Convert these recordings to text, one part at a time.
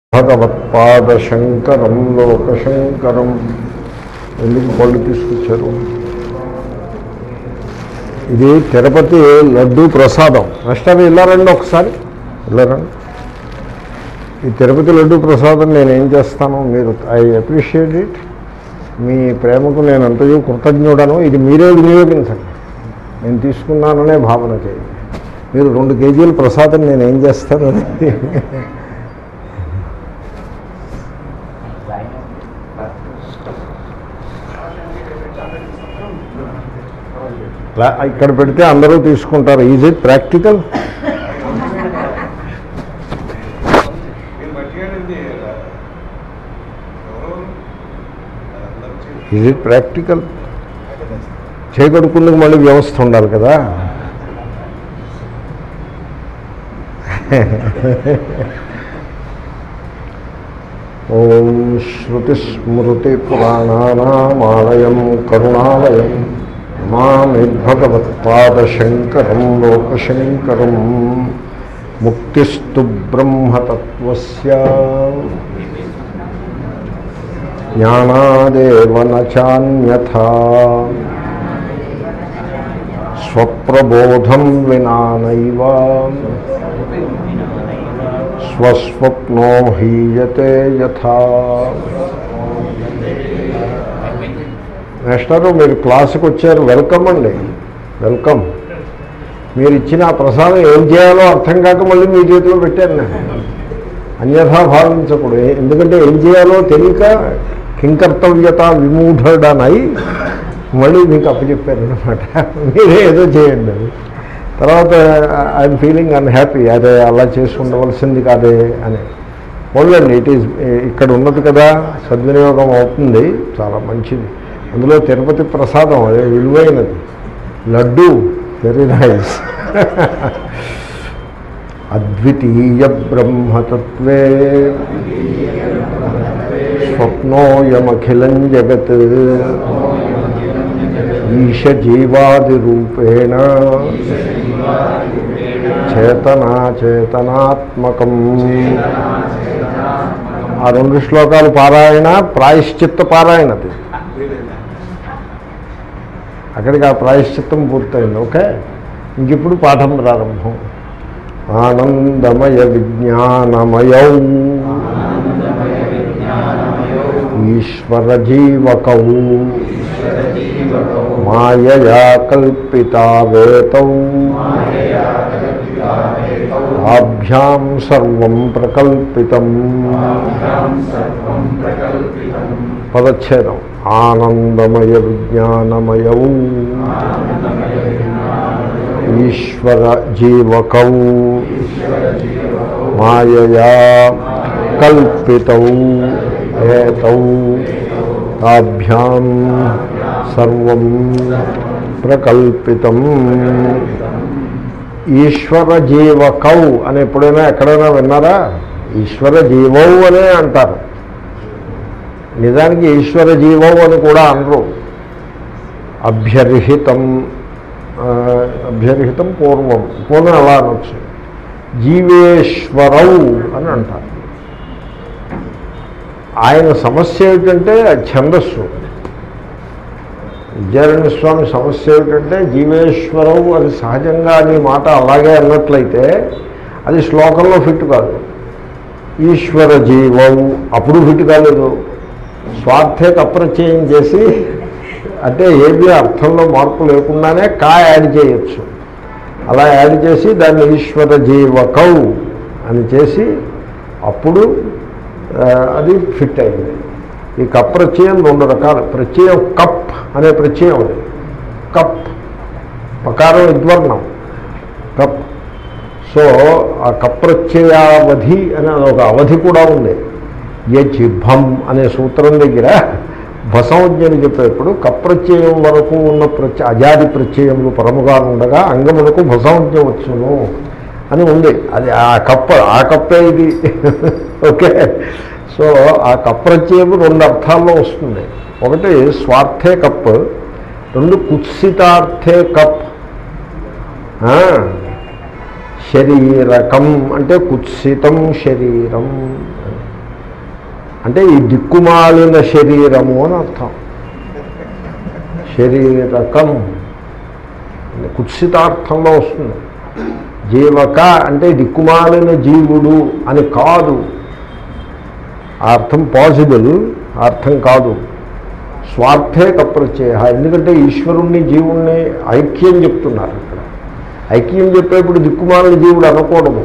భగవత్పాదశంకరం లోకశంకరం ఎందుకు పళ్ళు తీసుకొచ్చారు ఇది తిరుపతి లడ్డు ప్రసాదం నెక్స్ట్ అవి వెళ్ళారండి ఒకసారి వెళ్ళారండి ఈ తిరుపతి లడ్డు ప్రసాదం నేను ఏం చేస్తాను మీరు ఐ అప్రిషియేట్ ఇట్ మీ ప్రేమకు నేను అంతయు కృతజ్ఞుడను ఇది మీరే వినియోగించండి నేను తీసుకున్నాననే భావన చేయండి మీరు రెండు కేజీల ప్రసాదం నేను ఏం చేస్తాను అనేది లా- ఇక్కడ పెడితే అందరూ తీసుకుంటారు ఈజ్ ఇట్ ప్రాక్టికల్ మీరు పట్టుకెళ్ళింది ఎవరు ఈజ్ ఇట్ ప్రాక్టికల్ చేకడుకుందుకు మళ్ళీ వ్యవస్థ ఉండాలి కదా ఓం శ్రుతిస్మృతి పురాణానామాలయం కరుణాలయం మామి భగవత్పాదశంకరం లోకశంకరం ముక్తిస్తు బ్రహ్మతత్వస్య జ్ఞానాదేవ నాన్యథా స్వప్రబోధం వినానైవ స్వస్వప్నో హీయతే యథా మాస్టరు మీరు క్లాసుకి వచ్చారు వెల్కమ్ అండి వెల్కమ్ మీరు ఇచ్చిన ఆ ప్రసాదం ఏం చేయాలో అర్థం కాక మళ్ళీ మీ చేతిలో పెట్టాను నేను అన్యథా భావించకూడదు ఏ- ఎందుకంటే ఏం చేయాలో తెలియక కింకర్తవ్యత విమూఢుడనై మళ్ళీ మీకు అప్పచెప్పారు అనమాట మీరే ఏదో చేయండి అది తర్వాత ఐఎమ్ ఫీలింగ్ అన్హ్యాపీ అదే అలా చేసి ఉండవలసింది కాదే అని ఓన్లండి ఇట్ ఈజ్ ఇక్కడ ఉన్నది కదా సద్వినియోగం అవుతుంది చాలా మంచిది అందులో తిరుపతి ప్రసాదం అదే విలువైనది లడ్డు వెరీ నైస్ అద్వితీయ బ్రహ్మతత్వే స్వప్నోయమఖిలం జగత్ ఈశ జీవాది రూపేణ చేతనా చేతనాత్మకం ఆ రెండు శ్లోకాలు పారాయణ ప్రాయశ్చిత్త పారాయణది అక్కడికి ఆ ప్రాయశ్చిత్తం పూర్తయింది ఓకే ఇంక ఇప్పుడు పాఠం ప్రారంభం ఆనందమయ విజ్ఞానమయౌ ఈశ్వర జీవకౌ మాయయా కల్పితావేతౌ ఆభ్యాం సర్వం ప్రకల్పితం పదచ్ఛేదం ఆనందమయ విజ్ఞానమయౌ ఈశ్వర జీవకౌ మాయయా కల్పితౌ ఏతౌ తాభ్యాం సర్వం ప్రకల్పితం ఈశ్వర జీవకౌ అని ఎప్పుడైనా ఎక్కడైనా విన్నారా ఈశ్వర జీవౌ అనే అంటారు నిజానికి ఈశ్వర జీవౌ అని కూడా అనరు అభ్యర్హితం ఆ, అభ్యర్హితం పూర్వం పూర్వం ఎలా అనొచ్చు జీవేశ్వరౌ అని అంటారు ఆయన సమస్య ఏమిటంటే ఛందస్సు విద్యారణ్య స్వామి సమస్య ఏమిటంటే జీవేశ్వరవు అది సహజంగా అనే మాట అలాగే అన్నట్లయితే అది శ్లోకంలో ఫిట్ కాదు ఈశ్వర జీవవు అప్పుడు ఫిట్ కాలేదు స్వార్థే అప్రత్యయం చేసి అంటే ఏది అర్థంలో మార్పు లేకుండానే కా యాడ్ చేయొచ్చు అలా యాడ్ చేసి దాన్ని ఈశ్వర జీవకౌ అని చేసి అప్పుడు ఆ, అది ఫిట్ అయింది ఈ కప్ ప్రత్యయం రెండు రకాలు ప్రత్యయం కప్ అనే ప్రత్యయం అది కప్ పకారం విద్వర్ణం కప్ సో ఆ కప్రత్యయావధి అనే ఒక అవధి కూడా ఉంది ఏ జిభం అనే సూత్రం దగ్గర భసంజ్ఞని చెప్పేప్పుడు కప్రత్యయం వరకు ఉన్న ప్రత్య అజాది ప్రత్యయములు పరముగా ఉండగా అంగములకు భసంజ్ఞ వచ్చును అని ఉంది అది ఆ కప్ప ఆ కప్పే ఇది ఓకే సో ఆ కప్రత్యయము రెండు అర్థాల్లో వస్తుంది ఒకటి స్వార్థే కప్ రెండు కుత్సితార్థే కప్ ఆ, శరీరకం అంటే కుత్సితం శరీరం అంటే ఈ దిక్కుమాలిన శరీరము అని అర్థం శరీరకం కుత్సితార్థంలో వస్తుంది జీవక అంటే దిక్కుమాలిన జీవుడు అని కాదు ఆ అర్థం పాజిబుల్ ఆ అర్థం కాదు స్వార్థే కప్రత్యయ ఎందుకంటే ఈశ్వరుణ్ణి జీవుణ్ణి ఐక్యం చెప్తున్నారు ఇక్కడ ఐక్యం చెప్పేప్పుడు దిక్కుమాలిన జీవుడు అనకూడదు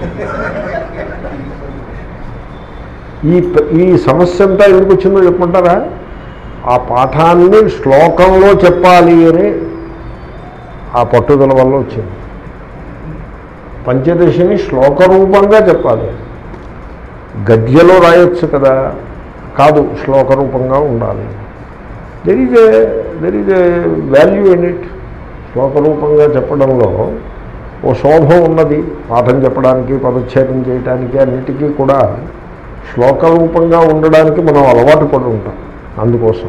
ఈ ప- ఈ సమస్య అంతా ఎందుకు వచ్చిందో చెప్పమంటారా ఆ పాఠాన్ని శ్లోకంలో చెప్పాలి అని ఆ పట్టుదల వల్ల వచ్చింది పంచదశిని శ్లోక రూపంగా చెప్పాలి గద్యలో రాయొచ్చు కదా కాదు శ్లోక రూపంగా ఉండాలి there is a there is a value in it శ్లోక రూపంగా చెప్పడంలో ఓ శోభ ఉన్నది పాఠం చెప్పడానికి పదచ్ఛేదం చేయడానికి అన్నిటికీ కూడా శ్లోక రూపంగా ఉండడానికి మనం అలవాటు పడి ఉంటాం అందుకోసం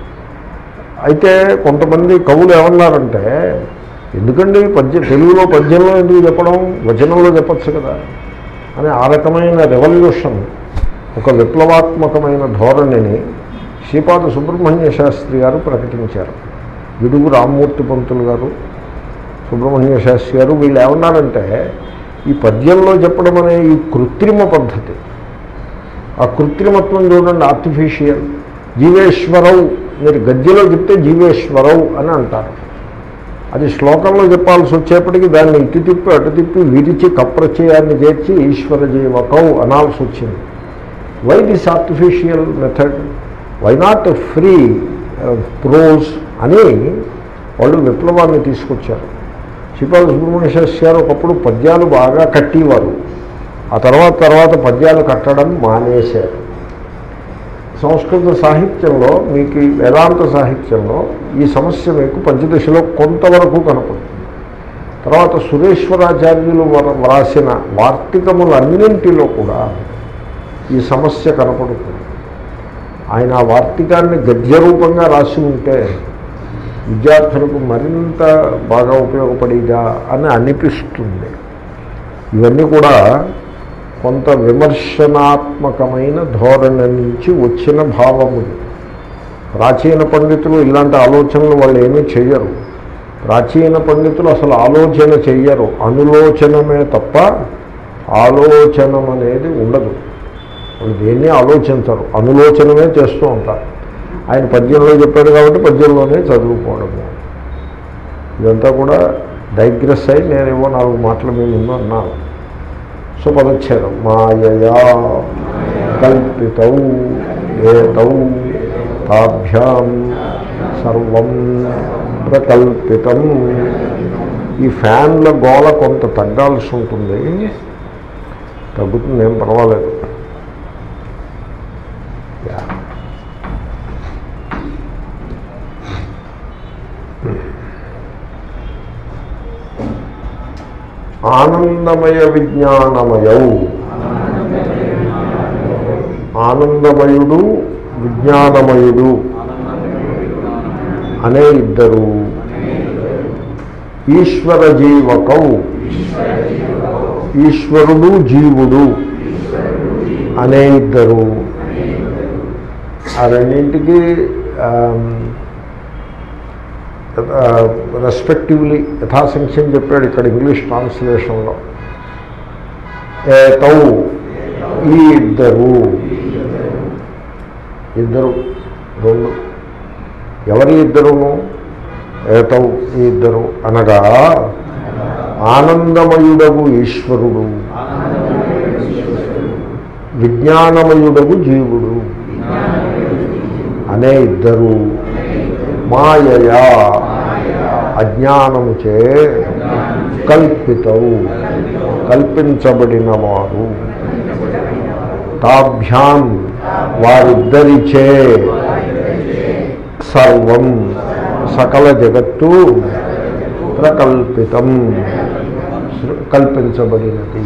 అయితే కొంతమంది కవులు ఏమన్నారంటే ఎందుకండి పద్య తెలుగులో పద్యంలో ఎందుకు చెప్పడం వచనంలో చెప్పచ్చు కదా అని ఆ రకమైన రెవల్యూషన్ ఒక విప్లవాత్మకమైన ధోరణిని శ్రీపాద సుబ్రహ్మణ్య శాస్త్రి గారు ప్రకటించారు విడుగు రామ్మూర్తి పంతులు గారు సుబ్రహ్మణ్య శాస్త్రి గారు వీళ్ళు ఏమన్నారంటే ఈ పద్యంలో చెప్పడం అనే ఈ కృత్రిమ పద్ధతి ఆ కృత్రిమత్వం చూడండి ఆర్టిఫిషియల్ జీవేశ్వరవు మీరు గద్యలో చెప్తే జీవేశ్వరవు అని అంటారు అది శ్లోకంలో చెప్పాల్సి వచ్చేప్పటికి దాన్ని ఇటు తిప్పి అటు తిప్పి విరిచి కప్రచయాన్ని చేర్చి ఈశ్వర జీవకౌ అనాల్సి వచ్చింది why this artificial method why not free prose అని వాళ్ళు విప్లవాన్ని తీసుకొచ్చారు శ్రీపాద సుబ్రహ్మణ్య శాస్త్రి గారు ఒకప్పుడు పద్యాలు బాగా కట్టేవారు ఆ తర్వాత తర్వాత పద్యాలు కట్టడం మానేశారు సంస్కృత సాహిత్యంలో మీకు ఈ వేదాంత సాహిత్యంలో ఈ సమస్య మీకు పంచదశలో కొంతవరకు కనపడుతుంది తర్వాత సురేశ్వరాచార్యులు వ్ర- వ్రాసిన వార్తికములన్నింటిలో కూడా ఈ సమస్య కనపడుతుంది ఆయన ఆ వార్తికాన్ని గద్య రూపంగా రాసి ఉంటే విద్యార్థులకు మరింత బాగా ఉపయోగపడేదా అని అనిపిస్తుంది ఇవన్నీ కూడా కొంత విమర్శనాత్మకమైన ధోరణి నుంచి వచ్చిన భావములు ప్రాచీన పండితులు ఇలాంటి ఆలోచనలు వాళ్ళు ఏమీ చెయ్యరు ప్రాచీన పండితులు అసలు ఆలోచన చెయ్యరు అనులోచనమే తప్ప ఆలోచనం అనేది ఉండదు వాళ్ళు దేన్ని ఆలోచించరు అనులోచనమే చేస్తూ ఉంటారు ఆయన పద్యంలో చెప్పాడు కాబట్టి పద్యంలోనే చదువుకోవడము ఇదంతా కూడా డైగ్రెస్ అయి నేనేవో నాలుగు మాటలు మీ ముందు అన్నాను సో పదచ్ఛేదం మాయయా కల్పితౌ ఏతౌ తాభ్యాం సర్వం ప్రకల్పితం ఈ ఫ్యాన్ల గోల కొంత తగ్గాల్సి ఉంటుంది తగ్గుతుంది ఏం పర్వాలేదు యా. ఆనందమయ విజ్ఞానమయౌ ఆనందమయుడు విజ్ఞానమయుడు అనే ఇద్దరు ఈశ్వర జీవకౌ ఈశ్వరుడు జీవుడు అనే ఇద్దరు ఆ రెండింటికి రెస్పెక్టివ్లీ యథాసంఖ్యం చెప్పాడు ఇక్కడ ఇంగ్లీష్ ట్రాన్స్లేషన్లో ఏతౌ ఈ ఇద్దరు ఇద్దరు రెండు ఎవరి ఇద్దరును ఏతౌ ఈ ఇద్దరు అనగా ఆనందమయుడగు ఈశ్వరుడు విజ్ఞానమయుడగు జీవుడు అనే ఇద్దరు మాయయా అజ్ఞానముచే కల్పితవు కల్పించబడిన వారు తాభ్యాం వారిద్దరిచే సర్వం సకల జగత్తు ప్రకల్పితం సృ- కల్పించబడినది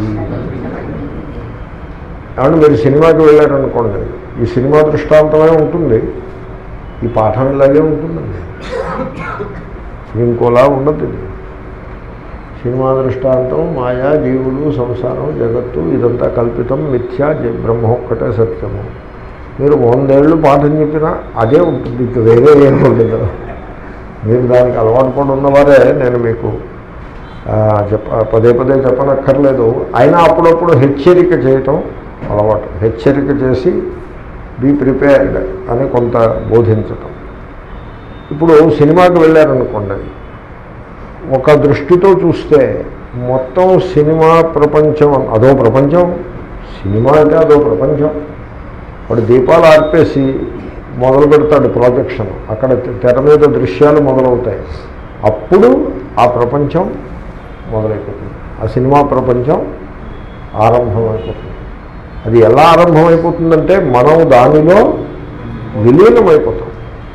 ఏమంటే మీరు సినిమాకి వెళ్ళారనుకోండి ఈ సినిమా దృష్టాంతమే ఉంటుంది ఈ పాఠం ఇలాగే ఉంటుందండి ఇంకోలా ఉండదు ఇది సినిమా దృష్టాంతం మాయా జీవులు సంసారం జగత్తు ఇదంతా కల్పితం మిథ్యా జ- బ్రహ్మ ఒక్కటే సత్యము మీరు వందేళ్ళు పాఠం చెప్పినా అదే ఉంటుంది ఇంక వేరే ఏమి ఉండదు మీరు దానికి అలవాటు పడి ఉన్నవారే నేను మీకు ఆ, చెప్ప పదే పదే చెప్పనక్కర్లేదు అయినా అప్పుడప్పుడు హెచ్చరిక చేయటం అలవాటు హెచ్చరిక చేసి బీ ప్రిపేర్డ్ అని కొంత బోధించటం ఇప్పుడు సినిమాకి వెళ్ళారనుకోండి ఒక దృష్టితో చూస్తే మొత్తం సినిమా ప్రపంచం అదో ప్రపంచం సినిమా అంటే అదో ప్రపంచం వాడు దీపాలు ఆర్పేసి మొదలు పెడతాడు ప్రాజెక్షన్ అక్కడ తె- తెర మీద దృశ్యాలు మొదలవుతాయి అప్పుడు ఆ ప్రపంచం మొదలైపోతుంది ఆ సినిమా ప్రపంచం ఆరంభమైపోతుంది అది ఎలా ఆరంభమైపోతుందంటే మనం దానిలో విలీనమైపోతాం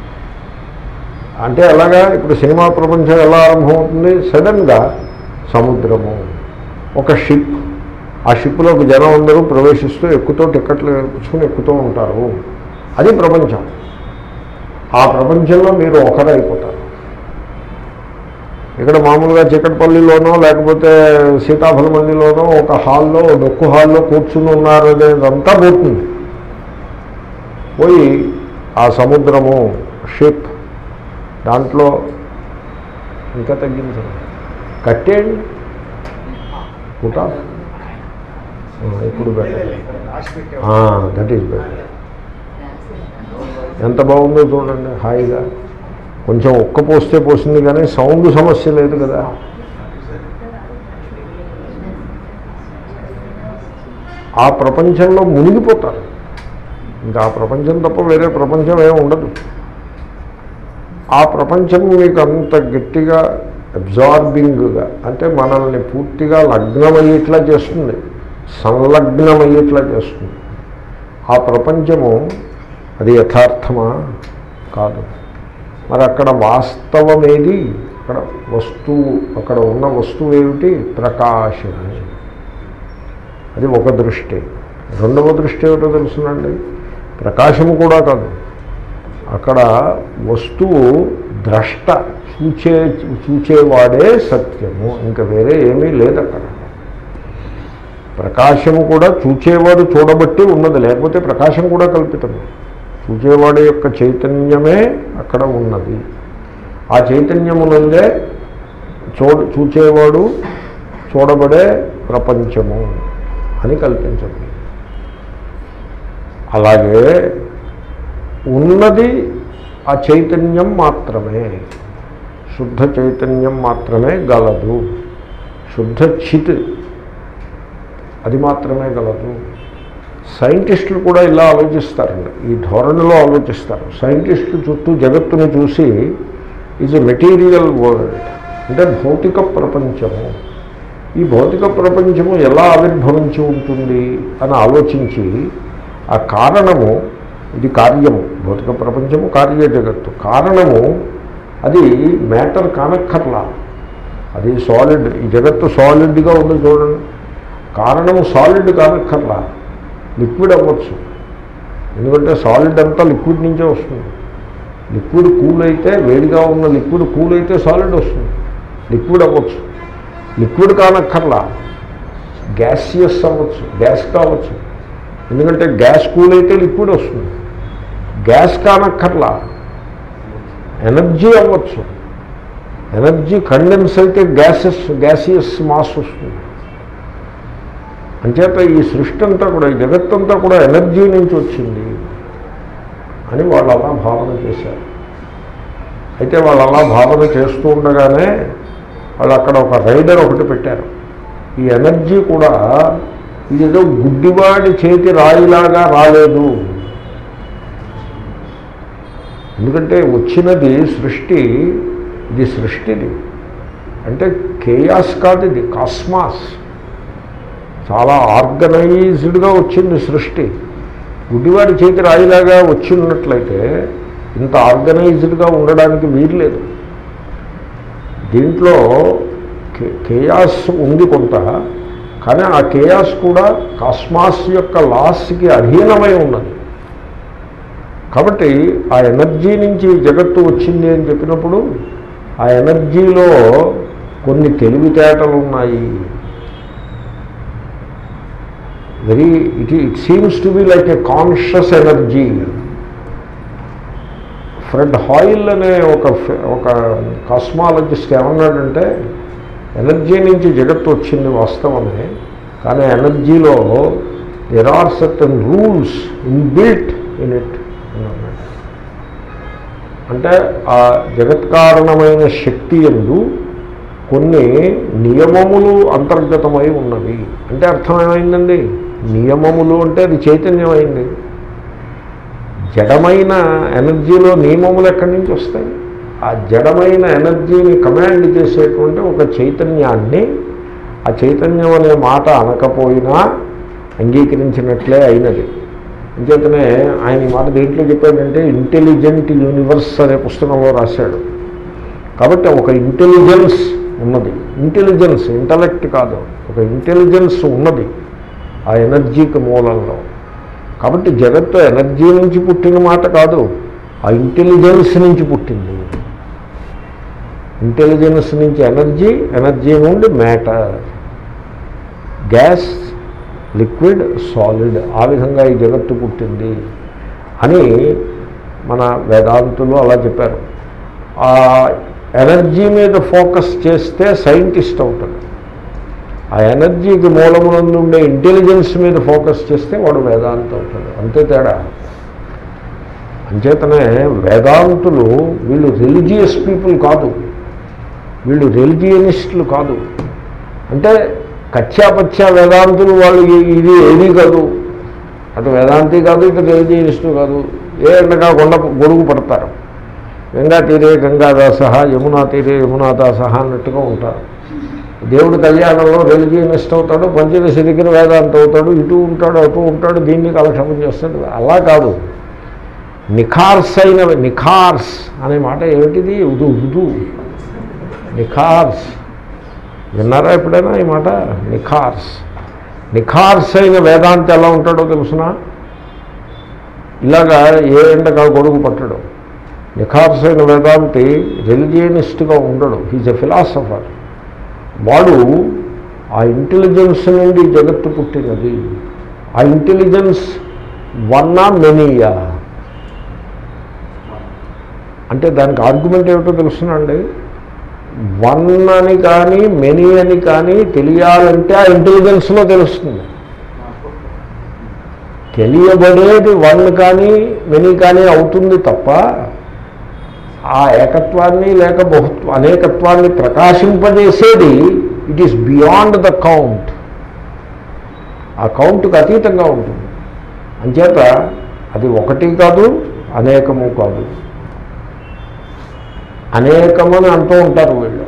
అంటే ఎలాగా ఇప్పుడు సినిమా ప్రపంచం ఎలా ఆరంభమవుతుంది సడన్గా సముద్రము ఒక షిప్ ఆ షిప్లోకి జనం అందరూ ప్రవేశిస్తూ ఎక్కుతూ టికెట్లు పుచ్చుకుని ఎక్కుతూ ఉంటారు అది ప్రపంచం ఆ ప్రపంచంలో మీరు ఒకరైపోతారు ఇక్కడ మామూలుగా చికట్పల్లిలోనో లేకపోతే సీతాఫల మందిలోనో ఒక హాల్లో డొక్కు హాల్లో కూర్చుని ఉన్నారు అనేదంతా పోతుంది పోయి ఆ సముద్రము షిప్ దాంట్లో ఇంకా తగ్గించండి కట్టేయండి పుట ఇప్పుడు బెటర్ దట్ ఈజ్ బెటర్ ఎంత బాగుందో చూడండి హాయిగా కొంచెం ఒక్క పోస్తే పోసింది కానీ సౌండ్ సమస్య లేదు కదా ఆ ప్రపంచంలో మునిగిపోతారు ఇంకా ఆ ప్రపంచం తప్ప వేరే ప్రపంచం ఏమి ఉండదు ఆ ప్రపంచం మీకు అంత గట్టిగా అబ్జార్బింగ్గా అంటే మనల్ని పూర్తిగా లగ్నమయ్యేట్లా చేస్తుంది సంలగ్నమయ్యేట్లా చేస్తుంది ఆ ప్రపంచము అది యథార్థమా కాదు మరి అక్కడ వాస్తవమేది అక్కడ వస్తువు అక్కడ ఉన్న వస్తువు ఏమిటి ప్రకాశము అది ఒక దృష్టి రెండవ దృష్టి ఏమిటో తెలుసునండి ప్రకాశము కూడా కాదు అక్కడ వస్తువు ద్రష్ట చూచే చూచేవాడే సత్యము ఇంకా వేరే ఏమీ లేదు అక్కడ ప్రకాశము కూడా చూచేవాడు చూడబట్టి ఉన్నది లేకపోతే ప్రకాశం కూడా కల్పితమే చూచేవాడి యొక్క చైతన్యమే అక్కడ ఉన్నది ఆ చైతన్యమునందే చూడ చూచేవాడు చూడబడే ప్రపంచము అని కల్పించండి అలాగే ఉన్నది ఆ చైతన్యం మాత్రమే శుద్ధ చైతన్యం మాత్రమే గలదు శుద్ధ చిత్ అది మాత్రమే గలదు సైంటిస్టులు కూడా ఇలా ఆలోచిస్తారండి ఈ ధోరణిలో ఆలోచిస్తారు సైంటిస్టులు చుట్టూ జగత్తును చూసి ఈజ్ ఎ మెటీరియల్ వరల్డ్ అంటే భౌతిక ప్రపంచము ఈ భౌతిక ప్రపంచము ఎలా ఆవిర్భవించి ఉంటుంది అని ఆలోచించి ఆ కారణము ఇది కార్యము భౌతిక ప్రపంచము కార్య జగత్తు కారణము అది మ్యాటర్ కానక్కర్లా అది సాలిడ్ ఈ జగత్తు సాలిడ్గా ఉంది చూడండి కారణము సాలిడ్ కానక్కర్లా లిక్విడ్ అవ్వచ్చు ఎందుకంటే సాలిడ్ అంతా లిక్విడ్ నుంచే వస్తుంది లిక్విడ్ కూల్ అయితే వేడిగా ఉన్న లిక్విడ్ కూల్ అయితే సాలిడ్ వస్తుంది లిక్విడ్ అవ్వచ్చు లిక్విడ్ కానక్కర్లా గ్యాసియస్ అవ్వచ్చు గ్యాస్ కావచ్చు ఎందుకంటే గ్యాస్ కూల్ అయితే లిక్విడ్ వస్తుంది గ్యాస్ కానక్కర్లా ఎనర్జీ అవ్వచ్చు ఎనర్జీ కండెన్స్ అయితే గ్యాసెస్ గ్యాసియస్ మాస్ వస్తుంది అంచేత ఈ సృష్టి అంతా కూడా ఈ జగత్తంతా కూడా ఎనర్జీ నుంచి వచ్చింది అని వాళ్ళు అలా భావన చేశారు అయితే వాళ్ళు అలా భావన చేస్తూ ఉండగానే వాళ్ళు అక్కడ ఒక రైడర్ ఒకటి పెట్టారు ఈ ఎనర్జీ కూడా ఇదేదో గుడ్డివాడి చేతి రాయిలాగా రాలేదు ఎందుకంటే వచ్చినది సృష్టి ఇది సృష్టిది అంటే కేయాస్ కాదు ఇది కాస్మాస్ చాలా ఆర్గనైజ్డ్గా వచ్చింది సృష్టి గుడ్డివాడి చేతి రాయిలాగా వచ్చి ఉన్నట్లయితే ఇంత ఆర్గనైజ్డ్గా ఉండడానికి వీల్లేదు దీంట్లో కే- కేయాస్ ఉంది కొంత కానీ ఆ కేయాస్ కూడా కాస్మాస్ యొక్క లాస్కి అధీనమై ఉన్నది కాబట్టి ఆ ఎనర్జీ నుంచి జగత్తు వచ్చింది అని చెప్పినప్పుడు ఆ ఎనర్జీలో కొన్ని తెలివితేటలు ఉన్నాయి very it it seems to be like a conscious energy Fred Hoyle అనే ఒక ఫె- ఒక కాస్మాలజిస్ట్ ఏమన్నాడంటే ఎనర్జీ నుంచి జగత్తు వచ్చింది వాస్తవమే కానీ ఎనర్జీలో there are certain rules inbuilt in it అన్నాడు అంటే ఆ జగత్కారణమైన శక్తి ఎందు కొన్ని నియమములు అంతర్గతమై ఉన్నవి అంటే అర్థమేమైందండి నియమములు అంటే అది చైతన్యమైంది జడమైన ఎనర్జీలో నియమములు ఎక్కడి నుంచి వస్తాయి ఆ జడమైన ఎనర్జీని కమాండ్ చేసేటువంటి ఒక చైతన్యాన్ని ఆ చైతన్యం అనే మాట అనకపోయినా అంగీకరించినట్లే అయినది అంచేతనే ఆయన ఈ మాట దేంట్లో చెప్పాడంటే ఇంటెలిజెంట్ యూనివర్స్ అనే పుస్తకంలో రాశాడు కాబట్టి ఒక ఇంటెలిజెన్స్ ఉన్నది ఇంటెలిజెన్స్ ఇంటలెక్ట్ కాదు ఒక ఇంటెలిజెన్స్ ఉన్నది ఆ ఎనర్జీకి మూలంలో కాబట్టి జగత్తు ఎనర్జీ నుంచి పుట్టిన మాట కాదు ఆ ఇంటెలిజెన్స్ నుంచి పుట్టింది ఇంటెలిజెన్స్ నుంచి ఎనర్జీ ఎనర్జీ నుండి మ్యాటర్ గ్యాస్ లిక్విడ్ సాలిడ్ ఆ విధంగా ఈ జగత్తు పుట్టింది అని మన వేదాంతులు అలా చెప్పారు ఆ ఎనర్జీ మీద ఫోకస్ చేస్తే సైంటిస్ట్ అవుతాడు ఆ ఎనర్జీకి మూలమునందు ఉండే ఇంటెలిజెన్స్ మీద ఫోకస్ చేస్తే వాడు వేదాంత అవుతాడు అంతే తేడా అంచేతనే వేదాంతులు వీళ్ళు రిలీజియస్ పీపుల్ కాదు వీళ్ళు రిలీజియనిస్టులు కాదు అంటే కచ్చాపచ్చా వేదాంతులు వాళ్ళు ఇ- ఇది ఏది కాదు అటు వేదాంతి కాదు ఇటు రిలీజియనిస్టు కాదు ఏ ఎండగా కొండ గొడుగు పడతారు గంగా తీరే గంగాదాస యమునా తీరే యమునాదాస అన్నట్టుగా ఉంటారు దేవుడి కళ్యాణంలో రిలీజియనిస్ట్ అవుతాడు పంచదశ దగ్గర వేదాంత అవుతాడు ఇటు ఉంటాడు అటు ఉంటాడు దీన్ని కాలక్షేపం చేస్తాడు అలా కాదు నిఖార్స్ అయిన నిఖార్స్ అనే మాట ఏమిటిది ఉదు ఉదు నిఖార్స్ విన్నారా ఎప్పుడైనా ఈ మాట నిఖార్స్ నిఖార్స్ అయిన వేదాంత ఎలా ఉంటాడో తెలుసునా ఇలాగా ఏ ఎండగా గొడుగు పట్టడు నిఖార్స్ అయిన వేదాంతి రిలిజియనిస్ట్గా ఉండడు హీజ్ ఎ ఫిలాసఫర్ వాడు ఆ ఇంటెలిజెన్స్ నుండి జగత్తు పుట్టినది ఆ ఇంటెలిజెన్స్ వన్నా మెనీయా అంటే దానికి ఆర్గ్యుమెంట్ ఏమిటో తెలుసునండి వన్ అని కానీ మెనీ అని కానీ తెలియాలంటే ఆ ఇంటెలిజెన్స్లో తెలుస్తుంది తెలియబడేది వన్ కానీ మెనీ కానీ అవుతుంది తప్ప ఆ ఏకత్వాన్ని లేక బహుత్వ అనేకత్వాన్ని ప్రకాశింపజేసేది it is beyond the count ఆ కౌంట్కి అతీతంగా ఉంటుంది అంచేత అది ఒకటి కాదు అనేకము కాదు అనేకమని అంటూ ఉంటారు వీళ్ళు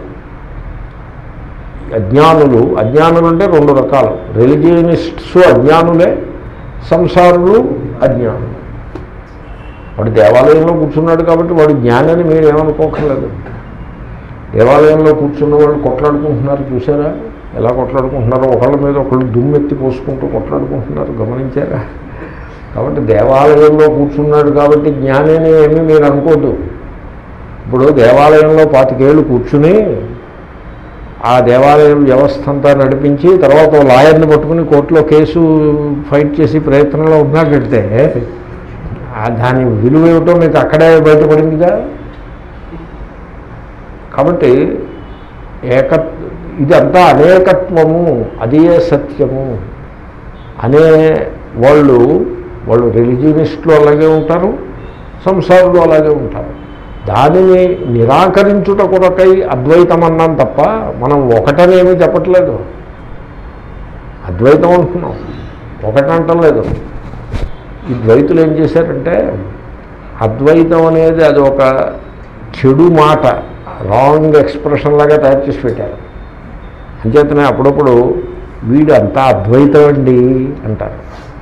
అజ్ఞానులు అజ్ఞానులు అంటే రెండు రకాలు రిలిజియనిస్ట్స్ అజ్ఞానులే సంసారులు అజ్ఞానులు వాడు దేవాలయంలో కూర్చున్నాడు కాబట్టి వాడు జ్ఞానని మీరు ఏమనుకోకర్లేదు దేవాలయంలో కూర్చున్న వాళ్ళు కొట్లాడుకుంటున్నారు చూసారా ఎలా కొట్లాడుకుంటున్నారో ఒకళ్ళ మీద ఒకళ్ళు దుమ్మెత్తి పోసుకుంటూ కొట్లాడుకుంటున్నారు గమనించారా కాబట్టి దేవాలయంలో కూర్చున్నాడు కాబట్టి జ్ఞానేని ఏమీ మీరు అనుకోద్దు ఇప్పుడు దేవాలయంలో పాతికేళ్ళు కూర్చుని ఆ దేవాలయం వ్యవస్థ అంతా నడిపించి తర్వాత ఓ లాయర్ని పట్టుకుని కోర్టులో కేసు ఫైట్ చేసి ప్రయత్నంలో ఉన్నాడంటే ఆ దాని విలువ ఏమిటో మీకు అక్కడే బయటపడిందిగా కాబట్టి ఏక ఇదంతా అనేకత్వము అదే సత్యము అనే వాళ్ళు వాళ్ళు రిలిజియనిస్టులు అలాగే ఉంటారు సంసారులు అలాగే ఉంటారు దానిని నిరాకరించుట కొరకై అద్వైతం అన్నాం తప్ప మనం ఒకటనేమీ చెప్పట్లేదు అద్వైతం అంటున్నాం ఒకటంటలేదు ఈ ద్వైతులు ఏం చేశారంటే అద్వైతం అనేది అది ఒక చెడు మాట రాంగ్ ఎక్స్ప్రెషన్ లాగా తయారు చేసి పెట్టారు అంచేతనే అప్పుడప్పుడు వీడు అంతా అద్వైతం అండి అంటారు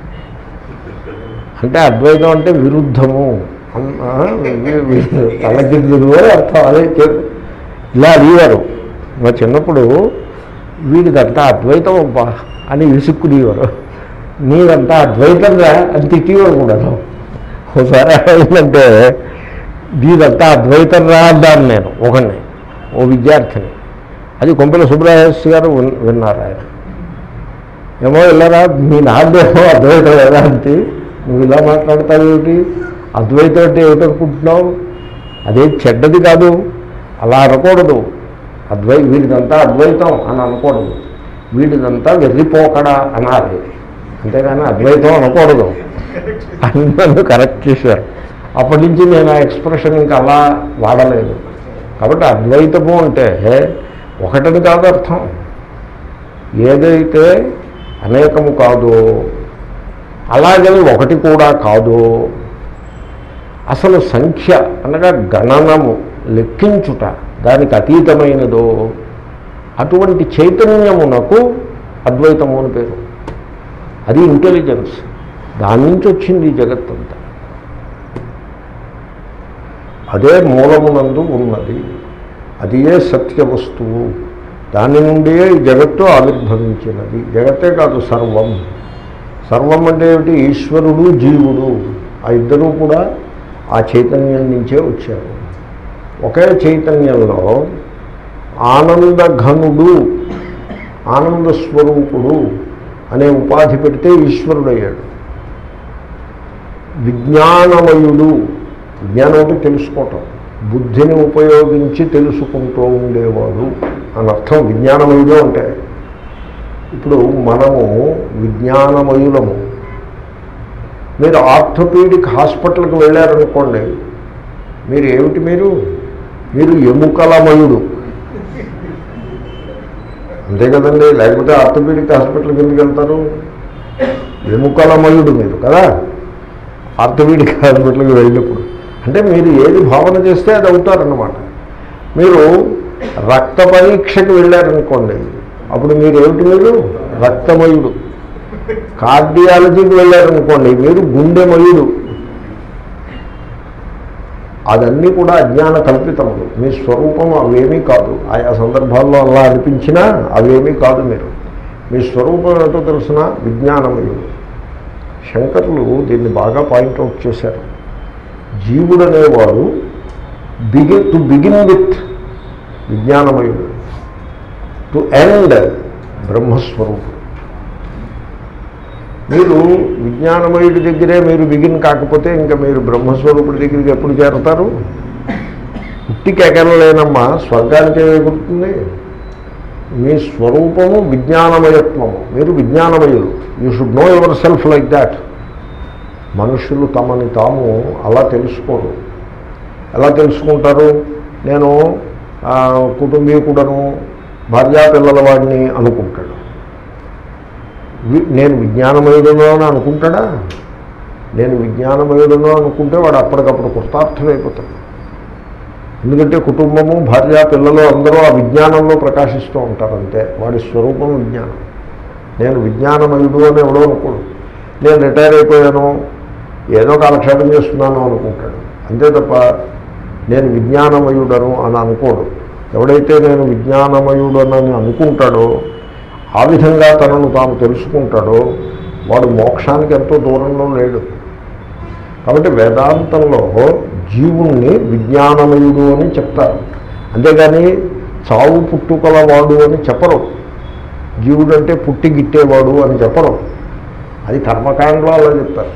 అంటే అద్వైతం అంటే విరుద్ధము అన్- ఆ, వీ- వీ- తలకిందులు అని అర్థం అదే చె- ఇలా అడిగారు మా చిన్నప్పుడు వీడిదంతా అద్వైతం అబ్బా అని విసుక్కునేవారు నీదంతా అద్వైతం రా అని తిట్టేవారు కూడా ఒకసారి ఏమైందంటే వీదంతా అద్వైతం రా అన్నాను నేను ఒకడిని ఓ విద్యార్థిని అది కొంపెల సుబ్రహ్మణ్య గారు విన్- విన్నారు ఆయన ఏమో ఇలారా మీ నాన్నేమో అద్వైత వేదాంతి నువ్వు ఇలా మాట్లాడతావు ఏమిటి అద్వైతం అంటే ఏమిటనుకుంటున్నావు అదే చెడ్డది కాదు అలా అనకూడదు అద్వై వీడిదంతా అద్వైతం అని అనకూడదు వీడిదంతా వెర్రిపోకడా అనాలి అంతేగాని అద్వైతం అనకూడదు అని నన్ను కరెక్ట్ చేశారు అప్పటి నుంచి నేను ఆ ఎక్స్ప్రెషన్ ఇంకా అలా వాడలేదు కాబట్టి అద్వైతము అంటే ఒకటని కాదు అర్థం ఏదైతే అనేకము కాదో అలాగని ఒకటి కూడా కాదో అసలు సంఖ్య అనగా గణనము లెక్కించుట దానికి అతీతమైనదో అటువంటి చైతన్యమునకు అద్వైతము అని పేరు అది ఇంటెలిజెన్స్ దాని నుంచి వచ్చింది ఈ జగత్తంతా అదే మూలమునందు ఉన్నది అది ఏ సత్య వస్తువు దాని నుండే ఈ జగత్తు ఆవిర్భవించినది జగత్తే కాదు సర్వం సర్వం అంటే ఏమిటి ఈశ్వరుడు జీవుడు ఆ ఇద్దరూ కూడా ఆ చైతన్యం నుంచే వచ్చారు ఒకే చైతన్యంలో ఆనందఘనుడు ఆనంద స్వరూపుడు అనే ఉపాధి పెడితే ఈశ్వరుడయ్యాడు విజ్ఞానమయుడు విజ్ఞానం అంటే తెలుసుకోవటం బుద్ధిని ఉపయోగించి తెలుసుకుంటూ ఉండేవాడు అని అర్థం విజ్ఞానమయుడు అంటే ఇప్పుడు మనము విజ్ఞానమయులము మీరు ఆర్థోపీడిక్ హాస్పిటల్కి వెళ్ళారనుకోండి మీరు ఏమిటి మీరు మీరు ఎముకలమయుడు అంతే కదండి లేకపోతే ఆర్థోపీడిక్ హాస్పిటల్కి ఎందుకు వెళ్తారు ఎముకలమయుడు మీరు కదా ఆర్థోపీడిక్ హాస్పిటల్కి వెళ్ళినప్పుడు అంటే మీరు ఏది భావన చేస్తే అది అవుతారన్నమాట మీరు రక్త పరీక్షకి వెళ్ళారనుకోండి అప్పుడు మీరు ఏమిటి మీరు రక్తమయుడు కార్డియాలజీకి వెళ్ళారనుకోండి మీరు గుండెమయుడు అదన్నీ కూడా అజ్ఞాన కల్పితములు మీ స్వరూపం అవేమీ కాదు ఆయా సందర్భాల్లో అలా అనిపించినా అవేమీ కాదు మీరు మీ స్వరూపం ఏంటో తెలిసిన విజ్ఞానమయుడు శంకర్లు దీన్ని బాగా పాయింట్అవుట్ చేశారు జీవుడు అనేవాడు బిగిన్ టు బిగిన్ విత్ విజ్ఞానమయుడు టు ఎండ్ బ్రహ్మస్వరూపుడు మీరు విజ్ఞానమయుడి దగ్గరే మీరు బిగిన్ కాకపోతే ఇంకా మీరు బ్రహ్మస్వరూపుడి దగ్గరికి ఎప్పుడు చేరతారు పుట్టికి ఎగరలేనమ్మా స్వర్గానికి ఏమవుతుంది మీ స్వరూపము విజ్ఞానమయత్వము మీరు విజ్ఞానమయులు you should know yourself like that మనుషులు తమని తాము అలా తెలుసుకోరు ఎలా తెలుసుకుంటారు నేను ఆ, కుటుంబీకుడను భార్యా పిల్లల వాడిని అనుకుంటాడు వి- నేను విజ్ఞానమయుడను అని అనుకుంటాడా నేను విజ్ఞానమయుడను అనుకుంటే వాడు అప్పటికప్పుడు కృతార్థుడైపోతాడు ఎందుకంటే కుటుంబము భార్య పిల్లలు అందరూ ఆ విజ్ఞానంలో ప్రకాశిస్తూ ఉంటారు అంతే వాడి స్వరూపం విజ్ఞానం నేను విజ్ఞానమయుడు అని ఎవడో అనుకోడు నేను రిటైర్ అయిపోయాను ఏదో కాలక్షేపం చేస్తున్నాను అనుకుంటాడు అంతే తప్ప నేను విజ్ఞానమయుడను అని అనుకోడు ఎవడైతే నేను విజ్ఞానమయుడనని అనుకుంటాడో ఆ విధంగా తనను తాను తెలుసుకుంటాడో వాడు మోక్షానికి ఎంతో దూరంలో లేడు కాబట్టి వేదాంతంలో జీవుణ్ణి విజ్ఞానమయుడు అని చెప్తారు అంతేగాని చావు పుట్టుకలవాడు అని చెప్పరు జీవుడు అంటే పుట్టి గిట్టేవాడు అని చెప్పరు అది కర్మకాండలో అలా చెప్తారు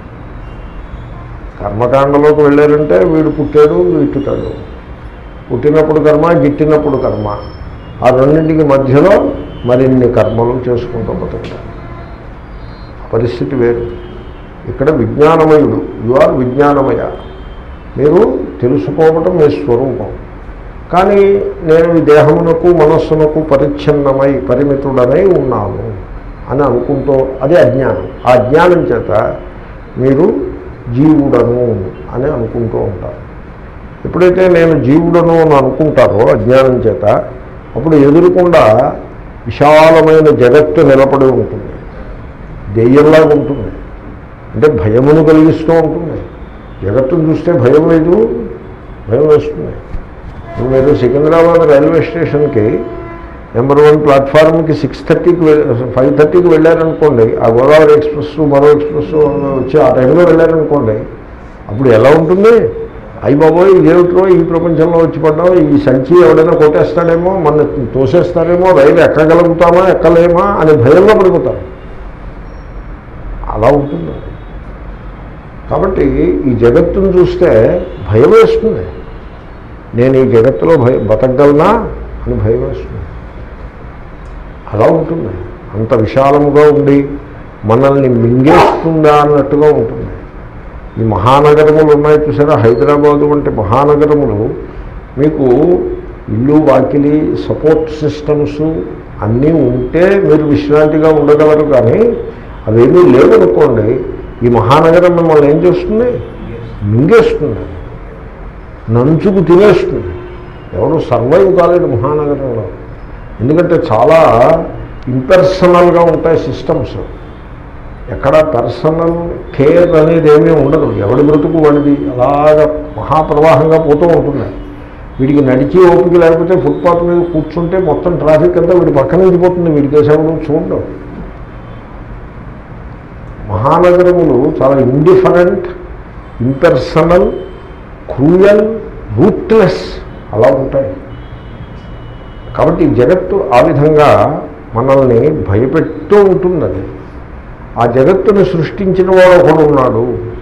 కర్మకాండలోకి వెళ్ళారంటే వీడు పుట్టాడు గిట్టుతాడు పుట్టినప్పుడు కర్మ గిట్టినప్పుడు కర్మ ఆ రెండింటికి మధ్యలో మరిన్ని కర్మలు చేసుకుంటూ బతుకుతాడు పరిస్థితి వేరు ఇక్కడ విజ్ఞానమయుడు యు ఆర్ విజ్ఞానమయ మీరు తెలుసుకోవటం మీ స్వరూపం కానీ నేను ఈ దేహమునకు మనస్సునకు పరిచ్ఛిన్నమై పరిమితుడనై ఉన్నాను అని అనుకుంటూ అదే అజ్ఞానం ఆ అజ్ఞానం చేత మీరు జీవుడను అని అనుకుంటూ ఉంటారు ఎప్పుడైతే నేను జీవుడను అని అనుకుంటారో అజ్ఞానం చేత అప్పుడు ఎదురుకుండా విశాలమైన జగత్తు నిలబడి ఉంటుంది దెయ్యంలాగా ఉంటుంది అంటే భయమును కలిగిస్తూ ఉంటుంది జగత్తును చూస్తే భయం లేదు భయం వేస్తుంది ఇప్పుడు మీరు సికింద్రాబాద్ రైల్వే స్టేషన్కి నెంబర్ వన్ ప్లాట్ఫామ్కి సిక్స్ థర్టీకి ఫైవ్ థర్టీకి వెళ్ళారనుకోండి ఆ గోదావరి ఎక్స్ప్రెస్ మరో ఎక్స్ప్రెస్ వచ్చి ఆ టైంలో వెళ్ళారనుకోండి అప్పుడు ఎలా ఉంటుంది అయ్యి బాబోయ్ ఇదేమిటో ఈ ప్రపంచంలో వచ్చి పడ్డాం ఈ సంచి ఎవడైనా కొట్టేస్తాడేమో మన తోసేస్తారేమో రైలు ఎక్కగలుగుతామా ఎక్కలేమా అనే భయంలో పడిపోతారు అలా ఉంటుంది కాబట్టి ఈ జగత్తును చూస్తే భయం వేస్తుంది నేను ఈ జగత్తులో భయ బతకగలనా అని భయం వేస్తుంది అలా ఉంటుంది అంత విశాలముగా ఉండి మనల్ని మింగేస్తుందా అన్నట్టుగా ఉంటుంది ఈ మహానగరములు ఉన్నాయి చూసారా హైదరాబాదు వంటి మహానగరములు మీకు ఇల్లు వాకిలి సపోర్ట్ సిస్టమ్స్ అన్నీ ఉంటే మీరు విశ్రాంతిగా ఉండగలరు కానీ అవేమీ లేవనుకోండి ఈ మహానగరం మిమ్మల్ని ఏం చేస్తుంది మింగేస్తుంది నంచుకు తినేస్తుంది ఎవరు సర్వైవ్ కాలేడు మహానగరంలో ఎందుకంటే చాలా ఇంపర్సనల్గా ఉంటాయి సిస్టమ్స్ ఎక్కడ పర్సనల్ కేర్ అనేది ఏమీ ఉండదు ఎవడి బ్రతుకు వాడిది అలాగ మహాప్రవాహంగా పోతూ ఉంటుంది వీడికి నడిచి ఓపిక లేకపోతే ఫుట్పాత్ మీద కూర్చుంటే మొత్తం ట్రాఫిక్ అంతా వీడి పక్కన నుంచి పోతుంది వీడి దేశంలో చూడడం మహానగరములు చాలా ఇండిఫరెంట్ ఇంపర్సనల్ క్రూయల్ రూట్లెస్ అలా ఉంటాయి కాబట్టి ఈ జగత్తు ఆ విధంగా మనల్ని భయపెడుతూ ఉంటుంది అది ఆ జగత్తుని సృష్టించిన వాడు ఒకడు ఉన్నాడు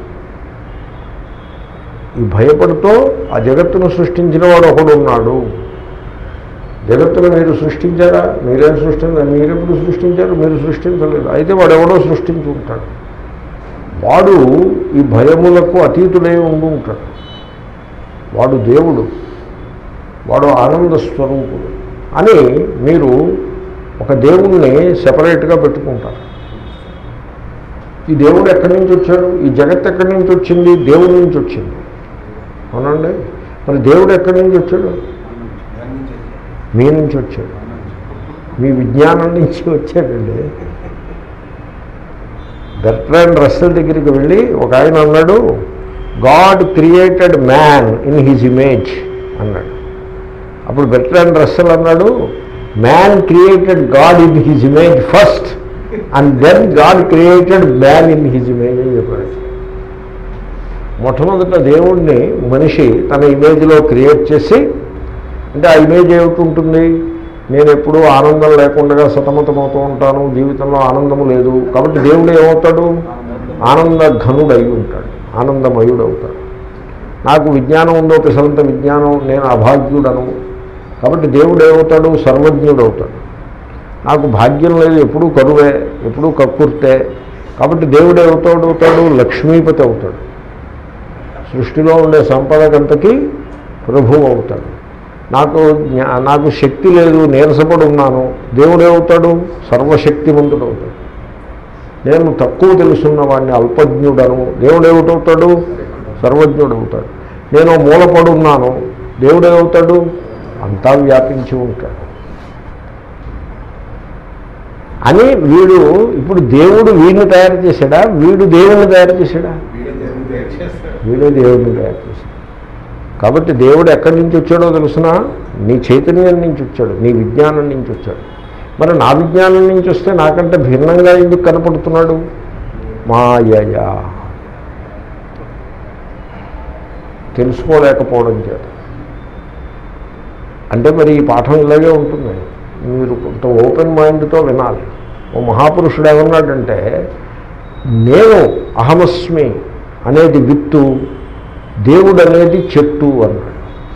ఈ భయపడుతూ ఆ జగత్తును సృష్టించిన వాడు ఒకడు ఉన్నాడు జగత్తును మీరు సృష్టించారా మీరేం సృష్టించారు మీరెప్పుడు సృష్టించారు మీరు సృష్టించలేదు అయితే వాడు ఎవడో సృష్టించి ఉంటాడు వాడు ఈ భయములకు అతీతుడై ఉండి ఉంటాడు వాడు దేవుడు వాడు ఆనంద స్వరూపుడు అని మీరు ఒక దేవుణ్ణి సెపరేట్గా పెట్టుకుంటారు ఈ దేవుడు ఎక్కడి నుంచి వచ్చాడు ఈ జగత్ ఎక్కడి నుంచి వచ్చింది దేవుడి నుంచి వచ్చింది అవునండి మరి దేవుడు ఎక్కడి నుంచి వచ్చాడు మీ నుంచి వచ్చాడు మీ విజ్ఞానం నుంచి వచ్చాడండి బెర్ట్రాండ్ రస్సెల్ దగ్గరికి వెళ్ళి ఒక ఆయన అన్నాడు God created man in his image అన్నాడు అప్పుడు బెర్ట్రాండ్ రస్సెల్ అన్నాడు man created God in his image first and then God created man in his image అని చెప్పాడు మొట్టమొదట దేవుణ్ణి మనిషి తన ఇమేజ్లో క్రియేట్ చేసి అంటే ఆ ఇమేజ్ ఏమిటి ఉంటుంది నేను ఎప్పుడూ ఆనందం లేకుండా సతమతమవుతూ ఉంటాను జీవితంలో ఆనందము లేదు కాబట్టి దేవుడు ఏమవుతాడు ఆనంద ఘనుడు అయి ఉంటాడు ఆనందమయుడు అవుతాడు నాకు విజ్ఞానం ఉందో పిసలంత విజ్ఞానం నేను అభాగ్యుడను కాబట్టి దేవుడు ఏమవుతాడు సర్వజ్ఞుడు అవుతాడు నాకు భాగ్యం లేదు ఎప్పుడూ కరువే ఎప్పుడూ కక్కుర్తే కాబట్టి దేవుడు ఏమవుతాడు అవుతాడు లక్ష్మీపతి అవుతాడు సృష్టిలో ఉండే సంపదకంతకి ప్రభువు అవుతాడు నాకు జ్ఞా- నాకు శక్తి లేదు నీరసపడి ఉన్నాను దేవుడు ఏమవుతాడు సర్వశక్తిమంతుడు అవుతాడు నేను తక్కువ తెలుసున్న వాడిని అల్పజ్ఞుడను దేవుడు ఏమిటవుతాడు సర్వజ్ఞుడు అవుతాడు నేను మూలపడి ఉన్నాను దేవుడు ఏమవుతాడు అంతా వ్యాపించి ఉంటాడు అని వీడు ఇప్పుడు దేవుడు వీడిని తయారు చేశాడా వీడు దేవుడిని తయారు చేశాడా వీడే దేవుడిని తయారు చేశాడు కాబట్టి దేవుడు ఎక్కడి నుంచి వచ్చాడో తెలుసిన నీ చైతన్యం నుంచి వచ్చాడు నీ విజ్ఞానం నుంచి వచ్చాడు మరి నా విజ్ఞానం నుంచి వస్తే నాకంటే భిన్నంగా ఎందుకు కనపడుతున్నాడు మాయయా తెలుసుకోలేకపోవడం చేత అంటే మరి ఈ పాఠం ఇలాగే ఉంటుంది మీరు కొంత ఓపెన్ మైండ్తో వినాలి ఓ మహాపురుషుడు ఏమన్నాడంటే నేను అహమస్మి అనేది విత్తు దేవుడు అనేది చెట్టు అన్నాడు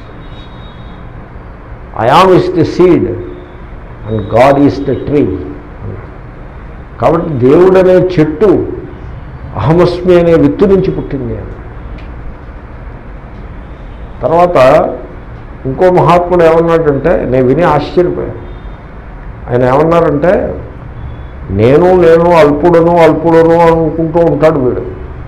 I am is the seed and God is the tree అన్నాడు కాబట్టి దేవుడు అనే చెట్టు అహమస్మి అనే విత్తు నుంచి పుట్టింది అన్నాడు తర్వాత ఇంకో మహాత్ముడు ఏమన్నాడంటే నేను విని ఆశ్చర్యపోయాను ఆయన ఏమన్నారంటే నేను నేను అల్పుడను అల్పుడను అనుకుంటూ ఉంటాడు వీడు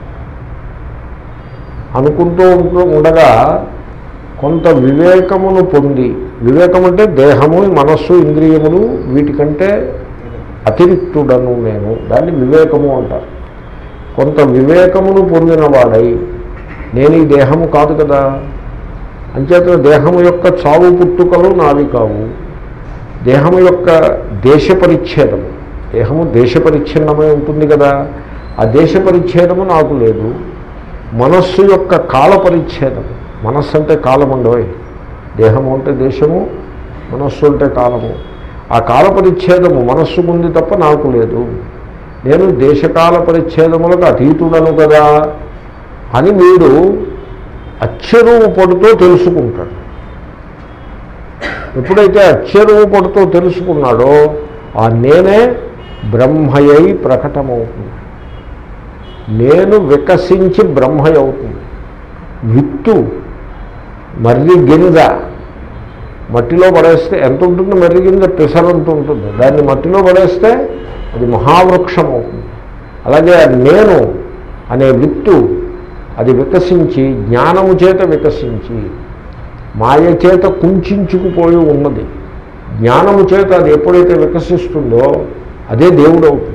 అనుకుంటూ ఉంటూ ఉండగా కొంత వివేకమును పొంది వివేకం అంటే దేహము మనస్సు ఇంద్రియములు వీటికంటే అతిరిక్తుడను నేను దాన్ని వివేకము అంటారు కొంత వివేకమును పొందినవాడై నేను ఈ దేహము కాదు కదా అంచేత దేహము యొక్క చావు పుట్టుకలు నావి కావు దేహము యొక్క దేశ పరిచ్ఛేదము దేహము దేశ పరిచ్ఛిన్నమై ఉంటుంది కదా ఆ దేశ పరిచ్ఛేదము నాకు లేదు మనస్సు యొక్క కాల పరిచ్ఛేదము మనస్సు అంటే కాలం ఉండవై దేహము అంటే దేశము మనస్సు అంటే కాలము ఆ కాల పరిచ్ఛేదము మనస్సు ఉంది తప్ప నాకు లేదు నేను దేశకాల పరిచ్ఛేదములకు అతీతుడను కదా అని వీడు అచ్చరూపడుతో తెలుసుకుంటాడు ఎప్పుడైతే అచ్చరూపడుతో తెలుసుకున్నాడో ఆ నేనే బ్రహ్మయై ప్రకటమవుతుంది నేను వికసించి బ్రహ్మయ అవుతుంది విత్తు మర్రి గింజ మట్టిలో పడేస్తే ఎంత ఉంటుంది మర్రి గింజ పిసరంత ఉంటుంది దాన్ని మట్టిలో పడేస్తే అది మహావృక్షం అవుతుంది అలాగే ఆ నేను అనే విత్తు అది వికసించి జ్ఞానము చేత వికసించి మాయ చేత కుంచుకుపోయి ఉన్నది జ్ఞానము చేత అది ఎప్పుడైతే వికసిస్తుందో అదే దేవుడు అవుతుంది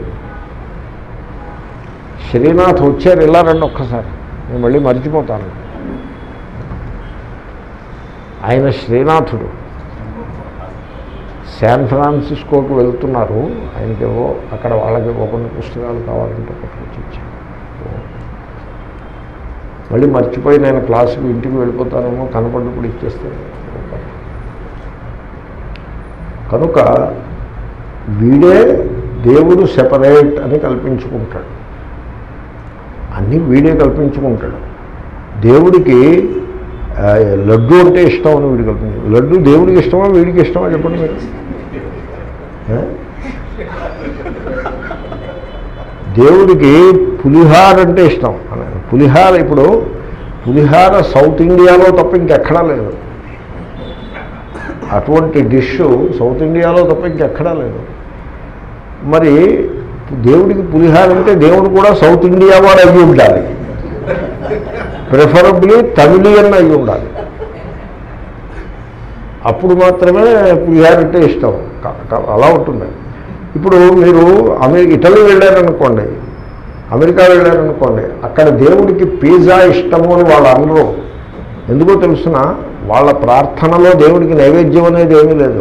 శ్రీనాథ్ వచ్చారు ఇలా రండి ఒక్కసారి నేను మళ్ళీ మర్చిపోతాను ఆయన శ్రీనాథుడు శాన్ ఫ్రాన్సిస్కోకి వెళ్తున్నారు ఆయనకేవో అక్కడ వాళ్ళకి ఏవో కొన్ని పుస్తకాలు కావాలంటే పట్టుకొచ్చి ఇచ్చాను మళ్ళీ మర్చిపోయి నేను క్లాసుకి ఇంటికి వెళ్ళిపోతానేమో కనపడినప్పుడు ఇచ్చేస్తాను కనుక వీడే దేవుడు సెపరేట్ అని కల్పించుకుంటాడు అన్నీ వీడే కల్పించుకుంటాడు దేవుడికి ఆ, లడ్డు అంటే ఇష్టం అని వీడు కల్పించు లడ్డు దేవుడికి ఇష్టమా వీడికి ఇష్టమా చెప్పండి మీరు ఆ? దేవుడికి పులిహార అంటే ఇష్టం అని పులిహార ఇప్పుడు పులిహార సౌత్ ఇండియాలో తప్ప ఇంకెక్కడా లేదు అటువంటి డిష్ సౌత్ ఇండియాలో తప్ప ఇంకెక్కడా లేదు మరి దేవుడికి పులిహార అంటే దేవుడు కూడా సౌత్ ఇండియా వాడు అయ్యి ఉండాలి ప్రిఫరబ్లీ తమిళియన్ అయి ఉండాలి అప్పుడు మాత్రమే పులిహార అంటే ఇష్టం క- క- అలా ఉంటుంది ఇప్పుడు మీరు అమె ఇటలీ వెళ్ళారనుకోండి అమెరికా వెళ్ళారనుకోండి అక్కడ దేవుడికి పిజ్జా ఇష్టము అని వాళ్ళు అనరు ఎందుకో తెలుసిన వాళ్ళ ప్రార్థనలో దేవుడికి నైవేద్యం అనేది ఏమీ లేదు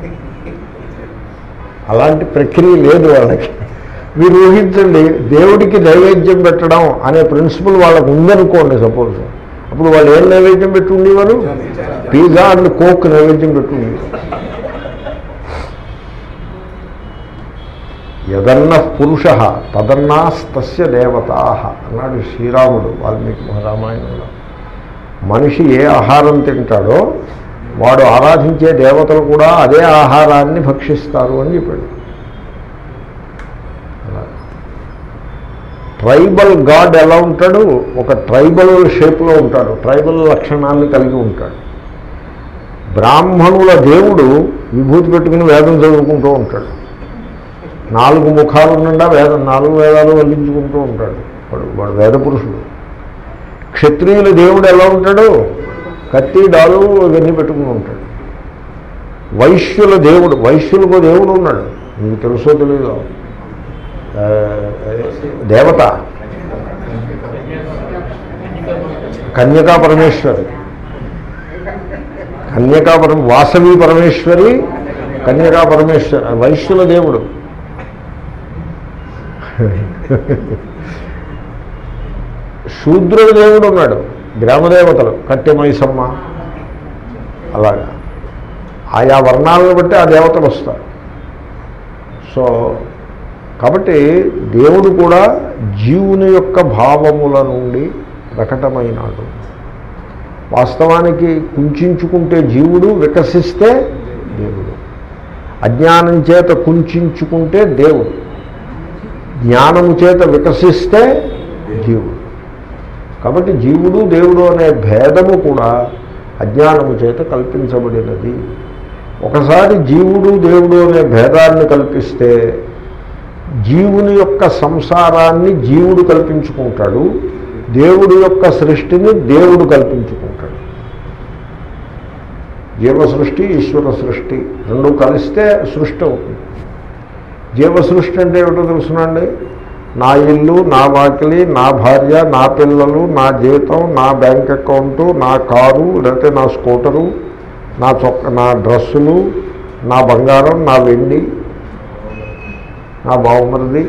అలాంటి ప్రక్రియ లేదు వాళ్ళకి మీరు ఊహించండి దేవుడికి నైవేద్యం పెట్టడం అనే ప్రిన్సిపల్ వాళ్ళకు ఉందనుకోండి సపోజ్ అప్పుడు వాళ్ళు ఏం నైవేద్యం పెట్టి ఉండేవారు పిజ్జా అండ్ కోక్ నైవేద్యం పెట్టి ఉండేవారు యదన్న పురుష తదన్నాస్తస్య దేవతా అన్నాడు శ్రీరాముడు వాల్మీకి మహారామాయణంలో మనిషి ఏ ఆహారం తింటాడో వాడు ఆరాధించే దేవతలు కూడా అదే ఆహారాన్ని భక్షిస్తారు అని చెప్పాడు అలా. ట్రైబల్ గాడ్ ఎలా ఉంటాడు ఒక ట్రైబల్ షేప్లో ఉంటాడు ట్రైబల్ లక్షణాన్ని కలిగి ఉంటాడు బ్రాహ్మణుల దేవుడు విభూతి పెట్టుకుని వేదం చదువుకుంటూ ఉంటాడు నాలుగు ముఖాలు నిండా వేదం నాలుగు వేదాలు వల్లించుకుంటూ ఉంటాడు వాడు వాడు వేద పురుషుడు క్షత్రియుల దేవుడు ఎలా ఉంటాడు కత్తి డాలు ఇవన్నీ పెట్టుకుని ఉంటాడు వైశ్యుల దేవుడు వైశ్యులకు దేవుడు ఉన్నాడు మీకు తెలుసో తెలీదో ఆ, దేవత కన్యకా పరమేశ్వరి కన్యకా పరమ వాసవి పరమేశ్వరి కన్యకా పరమేశ్వరి వైశ్యుల దేవుడు శూద్రుల దేవుడు ఉన్నాడు గ్రామదేవతలు కట్టెమైసమ్మ అలాగా ఆయా వర్ణాలను బట్టి ఆ దేవతలు వస్తారు సో కాబట్టి దేవుడు కూడా జీవుని యొక్క భావముల నుండి ప్రకటమైనాడు వాస్తవానికి కుంచుకుంటే జీవుడు వికసిస్తే దేవుడు అజ్ఞానం చేత కుంచుకుంటే దేవుడు జ్ఞానము చేత వికసిస్తే జీవుడు కాబట్టి జీవుడు దేవుడు అనే భేదము కూడా అజ్ఞానము చేత కల్పించబడినది ఒకసారి జీవుడు దేవుడు అనే భేదాన్ని కల్పిస్తే జీవుని యొక్క సంసారాన్ని జీవుడు కల్పించుకుంటాడు దేవుడి యొక్క సృష్టిని దేవుడు కల్పించుకుంటాడు జీవ సృష్టి ఈశ్వర సృష్టి రెండు కలిస్తే సృష్టి అవుతుంది జీవ సృష్టి అంటే ఏమిటో తెలుసునండి నా ఇల్లు నా వాకిలి నా భార్య నా పిల్లలు నా జీతం నా బ్యాంక్ అకౌంటు నా కారు లేకపోతే నా స్కూటరు నా చొక్క నా డ్రస్సులు నా బంగారం నా వెండి నా బావమరిది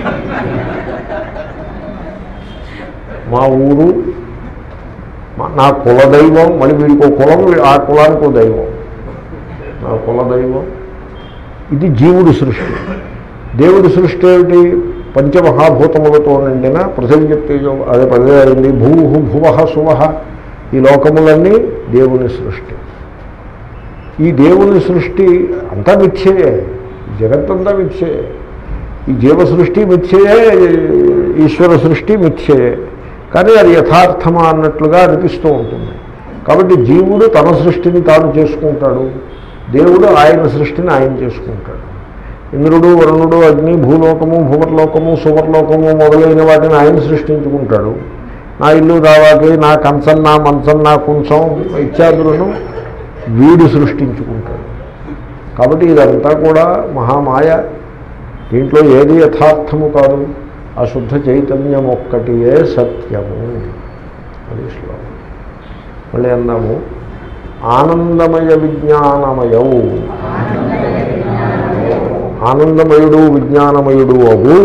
మా ఊరు మా- నా కులదైవం మళ్ళీ వీడికి ఒక కులం వీ- ఆ కులానికి ఒక దైవం నా కులదైవం ఇది జీవుడి సృష్టి దేవుడి సృష్టి ఏమిటి పంచమహాభూతములతో నిండిన పృథివీ తేజో అదే పదే అయింది భూ భువ శువ ఈ లోకములన్నీ దేవుని సృష్టి ఈ దేవుని సృష్టి అంతా మిథ్యయే జగత్తంతా మిథ్యయే ఈ జీవ సృష్టి మిథ్యయే ఈశ్వర సృష్టి మిథ్యయే కానీ అది యథార్థమా అన్నట్లుగా అనిపిస్తూ ఉంటుంది కాబట్టి జీవుడు తన సృష్టిని తాను చేసుకుంటాడు దేవుడు ఆయన సృష్టిని ఆయన చేసుకుంటాడు ఇంద్రుడు వరుణుడు అగ్ని భూలోకము భూవర్లోకము సువర్లోకము మొదలైన వాటిని ఆయన సృష్టించుకుంటాడు నా ఇల్లు దావాకి నా కంచం నా మంచం నా కుంచం ఇత్యాదులను వీడు సృష్టించుకుంటాడు కాబట్టి ఇదంతా కూడా మహామాయ దీంట్లో ఏది యథార్థము కాదు ఆ శుద్ధ చైతన్యం ఒక్కటియే సత్యము అది శ్లోకం మళ్ళీ అందాము ఆనందమయ విజ్ఞానమయౌ ఆనందమయుడు విజ్ఞానమయుడు అవు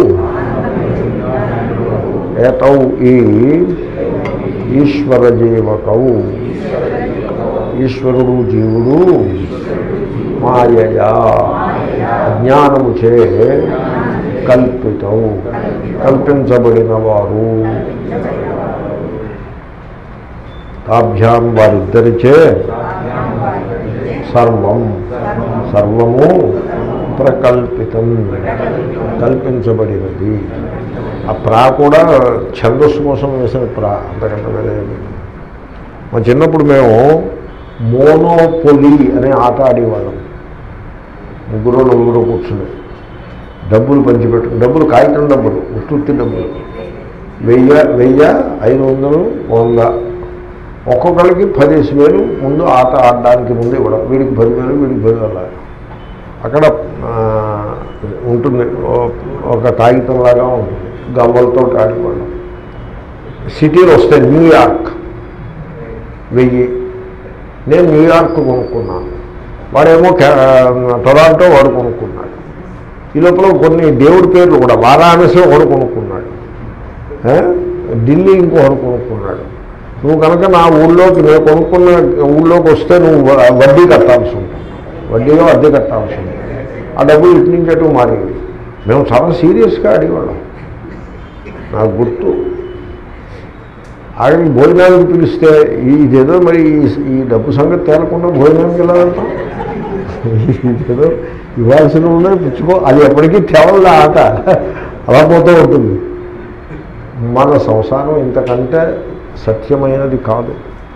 ఏతౌ ఈ ఈశ్వర జీవకౌ ఈశ్వరుడు జీవుడు మాయయా అజ్ఞానము చే కల్పితం కల్పించబడిన వారు తాభ్యాం వారిద్దరిచే సర్వం సర్వము ప్రకల్పితం కల్పించబడినది ఆ ప్రా కూడా ఛందస్సు కోసం వేసిన ప్రా అంతకంటే వేరే ఏమీ లేదు. మా చిన్నప్పుడు మేము మోనోపొలి అనే ఆట ఆడేవాళ్ళం ముగ్గురు నలుగురు కూర్చుని డబ్బులు పంచిపెట్టు డబ్బులు కాగితం డబ్బులు ఉత్తుత్తి డబ్బులు వెయ్యి వెయ్యి ఐదు వందలు వంద ఒక్కొక్కరికి పదిహేను వేలు ముందు ఆట ఆడడానికి ముందు ఇవ్వడం వీడికి పదివేలు వీడికి పదివేలు అక్కడ ఆ, ఉంటుంది ఓ- ఒక కాగితంలాగా ఉంటుంది గవ్వలతో ఆడిపోవడం సిటీలో వస్తే న్యూయార్క్ వెయ్యి నేను న్యూయార్క్ కొనుక్కున్నాను వాడేమో కా- టొరాంటో వాడు కొనుక్కున్నాడు ఈ లోపల కొన్ని దేవుడి పేర్లు కూడా వారాణసి ఒకడు కొనుక్కున్నాడు ఆ? ఢిల్లీ ఇంకొకడు కొనుక్కున్నాడు నువ్వు కనుక నా ఊళ్ళోకి నేను కొనుక్కున్న ఊళ్ళోకి వస్తే నువ్వు వ- వడ్డీ కట్టాల్సి ఉంటుంది వడ్డీలో అద్దె కట్టాల్సి ఉంటుంది ఆ డబ్బులు ఇటు నుంచి అటు మారేవి మేము చాలా సీరియస్గా అడిగేవాళ్ళం నాకు గుర్తు ఆఖరికి భోజనానికి పిలిస్తే ఈ- ఇదేదో మరి ఈ- ఈ డబ్బు సంగతి తేలకుండా భోజనానికి వెళ్ళాలంటాం ఇదేదో ఇవ్వాల్సిన ఉన్నది పుచ్చుకో అది ఎప్పటికీ తేవల్ల ఆట అలా పోతూ ఉంటుంది మన సంసారం ఇంతకంటే సత్యమైనది కాదు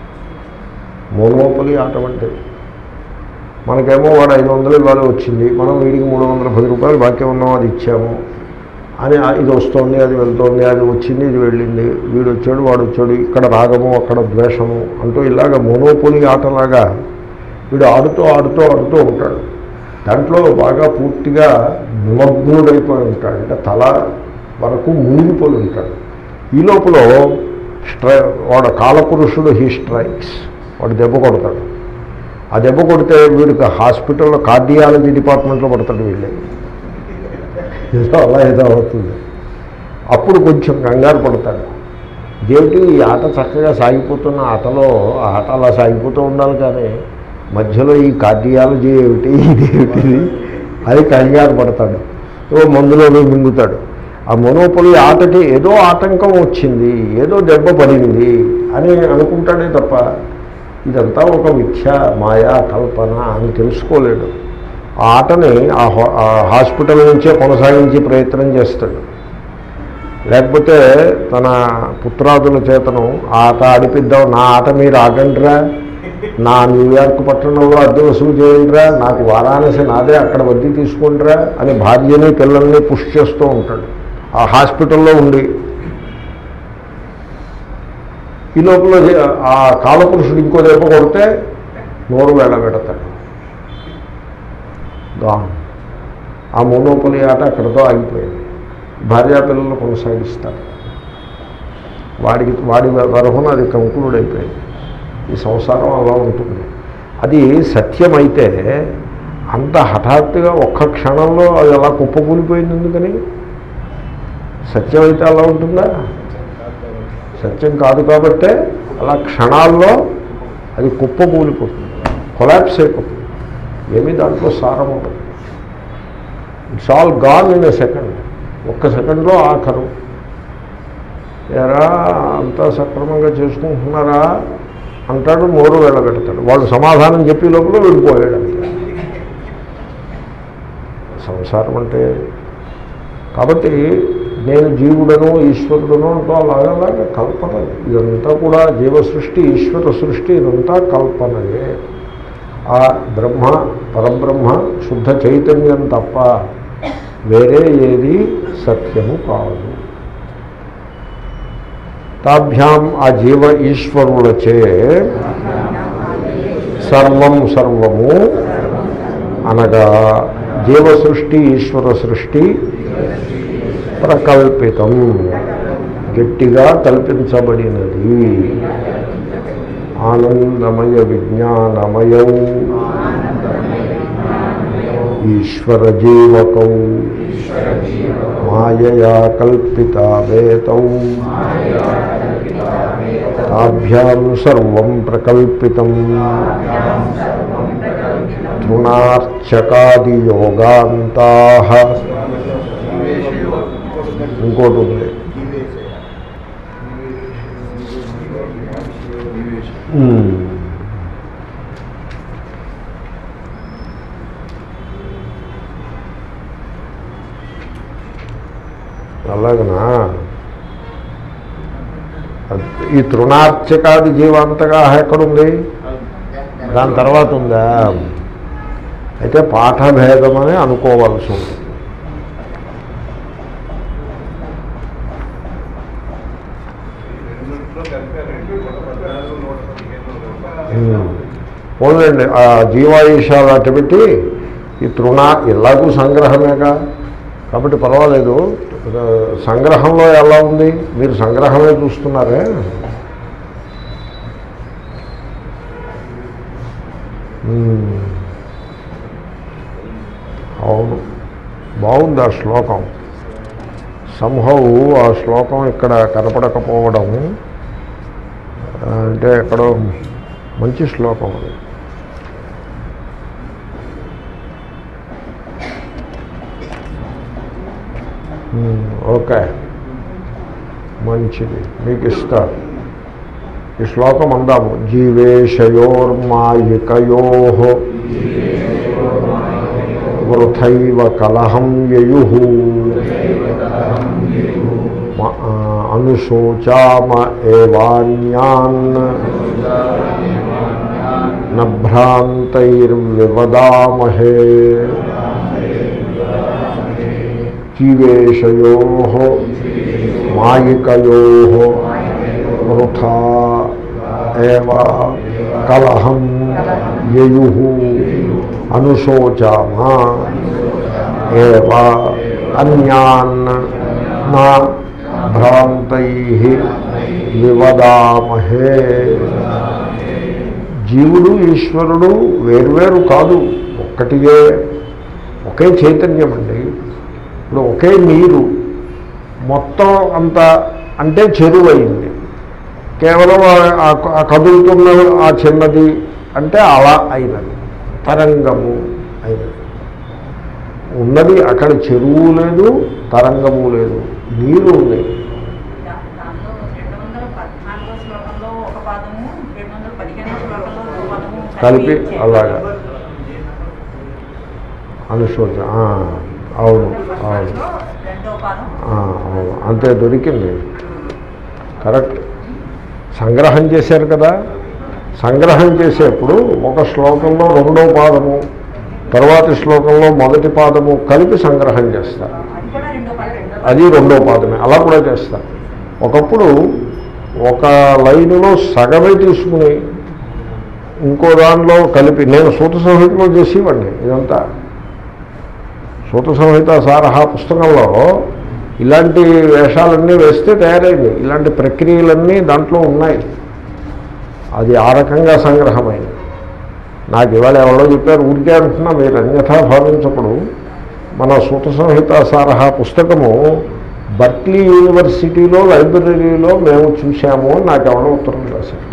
మోనోపలి ఆట వంటిది మనకేమో వాడు ఐదు వందలు ఇవాళ వచ్చింది మనం వీడికి మూడు వందల పది రూపాయలు బాకీ ఉన్నాం అది ఇచ్చాము అని ఆ- ఇది వస్తోంది అది వెళ్తోంది అది వచ్చింది ఇది వెళ్ళింది వీడు వచ్చాడు వాడు వచ్చాడు ఇక్కడ రాగము అక్కడ ద్వేషము అంటూ ఇలాగ మోనోపోలి ఆటలాగా వీడు ఆడుతూ ఆడుతూ ఆడుతూ ఉంటాడు దాంట్లో బాగా పూర్తిగా నిమగ్నుడైపోయి ఉంటాడు అంటే తల వరకు మునిగిపోయి ఉంటాడు ఈ లోపల స్ట్రై వాడు కాలపురుషుడు హీ స్ట్రైక్స్ వాడు దెబ్బ కొడతాడు ఆ దెబ్బ కొడితే వీడికి హాస్పిటల్లో కార్డియాలజీ డిపార్ట్మెంట్లో పడతాడు వీళ్ళే ఏదో అలా ఏదో అవుతుంది అప్పుడు కొంచెం కంగారు పడతాడు ఇదేమిటి ఈ ఆట చక్కగా సాగిపోతున్న ఆటలో ఆ ఆట అలా సాగిపోతూ ఉండాలి కానీ మధ్యలో ఈ కార్డియాలజీ ఏమిటి ఇదేమిటి అది కంగారు పడతాడు ఓ మందులో మింగుతాడు ఆ మొనోపలి ఆటకి ఏదో ఆటంకం వచ్చింది ఏదో దెబ్బ పడింది అని అనుకుంటాడే తప్ప ఇదంతా ఒక మిథ్య మాయా కల్పన అని తెలుసుకోలేడు ఆ ఆటని ఆ హా- ఆ హాస్పిటల్ నుంచే కొనసాగించే ప్రయత్నం చేస్తాడు లేకపోతే తన పుత్రాదుల చేతను ఆ ఆట ఆడిపిద్దాం నా ఆట మీరు ఆగండిరా నా న్యూయార్క్ పట్టణంలో అద్దె వసూలు చేయండిరా నాకు వారాణసి నాదే అక్కడ వడ్డీ తీసుకుంటారా అని భార్యని పిల్లల్ని పుష్ చేస్తూ ఉంటాడు ఆ హాస్పిటల్లో ఉండి ఈ లోపల ఆ కాలపురుషుడు ఇంకో దెబ్బ కొడితే నోరు వెళ్ళబెడతాడు గాన్ ఆ మోనోపలి ఆట అక్కడితో ఆగిపోయింది భార్యాపిల్లలు కొనసాగిస్తారు వాడికి వాడి వరహున అది కంక్లూడ్ అయిపోయింది ఈ సంసారం అలా ఉంటుంది అది సత్యమైతే అంత హఠాత్తుగా ఒక్క క్షణంలో అది అలా కుప్పకూలిపోయింది ఎందుకని సత్యమైతే అలా ఉంటుందా సత్యం కాదు కాబట్టే అలా క్షణాల్లో అది కుప్పకూలిపోతుంది కొలాప్స్ అయిపోతుంది ఏమీ దాంట్లో సారం ఉండదు it's all gone in a second ఒక్క సెకండ్లో ఆఖరు ఎరా అంతా సక్రమంగా చేసుకుంటున్నారా అంటాడు మోరు వెళ్ళబెడతాడు వాళ్ళు సమాధానం చెప్పే లోపల వెళ్ళిపోయాడు అంతే సంసారం అంటే కాబట్టి నేను జీవుడను ఈశ్వరుడను అంటూ అలాగా అలాగా కల్పన ఇదంతా కూడా జీవ సృష్టి ఈశ్వర సృష్టి ఇదంతా కల్పనయే ఆ బ్రహ్మ పరబ్రహ్మ శుద్ధ చైతన్యం తప్ప వేరే ఏది సత్యము కాదు తాభ్యాం ఆ జీవ ఈశ్వరులచే సర్వం సర్వము అనగా జీవ సృష్టి ఈశ్వర సృష్టి ప్రకల్పితం గట్టిగా కల్పించబడినది ఆనందమయ విజ్ఞానమయం ఈశ్వర జీవకౌ మాయయా కల్పితావేతౌ తాభ్యాం సర్వం ప్రకల్పితం తృణార్చకాదియోగాంతా ఇంకోటి ఉంది ఉమ్. అలాగనా అది- ఈ తృణార్చకాది జీవాంతగా ఎక్కడుంది దాని తర్వాత ఉందా అయితే పాఠభేదం అని అనుకోవాల్సి ఉంటుంది రెండింటిలో కలిపారండి నూట పద్నాలుగు నూట పదిహేను రూపాయలు ఉమ్. పోన్లేండి ఆ జీవాయుషాలు అట్టు పెట్టి ఈ తృణ ఎలాగూ సంగ్రహమేగా కాబట్టి పర్వాలేదు ఆ, సంగ్రహంలో ఎలా ఉంది మీరు సంగ్రహమే చూస్తున్నారే ఉమ్. అవును బాగుంది ఆ శ్లోకం సంహౌ ఆ శ్లోకం ఇక్కడ కనపడకపోవడం ఆ, అంటే ఎక్కడో మంచి శ్లోకం అది ఉమ్, ఓకే మంచిది మీకు ఇస్తా ఈ శ్లోకం అందాము జీవేశయోర్మాయికయో వృథైవ కలహం యయు మ- ఆ, అనుశోచామ ఏవాన్యాన్ నభ్రాంతైర్వివదామహే జీవేశయో మాయికయో వృథా ఏవ కలహం యయు అనుశోచామ ఏవ అన్యాన్ నా భ్రాంతై వివదామహే జీవుడు ఈశ్వరుడు వేర్వేరు కాదు ఒక్కటిగే ఒకే చైతన్యం అండి ఇప్పుడు ఒకే నీరు మొత్తం అంత అంటే చెరువు అయింది కేవలం ఆ- ఆ- ఆ కదులుతున్న ఆ చిన్నది అంటే అలా అయినది తరంగము అయినది ఉన్నది అక్కడ చెరువు లేదు తరంగము లేదు నీరు ఉంది దా- దానిలో రెండు వందల పద్నాలుగో శ్లోకంలో ఒక పాదము రెండు వందల పదిహేనో శ్లోకంలో ఒక పదము కలిపి ఇచ్చారు. అలాగా అనుశోచ ఆ, అవును అవును దాంట్లో రెండో పాదం ఆ, అవును అంతే దొరికింది కరెక్ట్ సంగ్రహం చేశారు కదా సంగ్రహం చేసేప్పుడు ఒక శ్లోకంలో రెండో పాదము తర్వాతి శ్లోకంలో మొదటి పాదము కలిపి సంగ్రహం చేస్తారు అది కూడా రెండో పాదం అది రెండో పాదమే అలా కూడా చేస్తారు ఒకప్పుడు ఒక లైనులో సగమే తీసుకుని ఇంకో దానిలో కలిపి నేను సూత సంహితలో చేసేవాడిని ఇదంతా సూత సంహిత సారహా పుస్తకంలో ఇలాంటి వేషాలన్నీ వేస్తే తయారైంది ఇలాంటి ప్రక్రియలన్నీ దాంట్లో ఉన్నాయి అది ఆ రకంగా సంగ్రహమైంది నాకు ఇవాళ ఎవరో చెప్పారు ఊరికే అంటున్నా మీరు అన్యథా భావించప్పుడు మన సూత సంహిత సారహా పుస్తకము బర్క్లీ యూనివర్సిటీలో లైబ్రరీలో మేము చూసాము అని నాకు ఎవరో ఉత్తరం రాశారు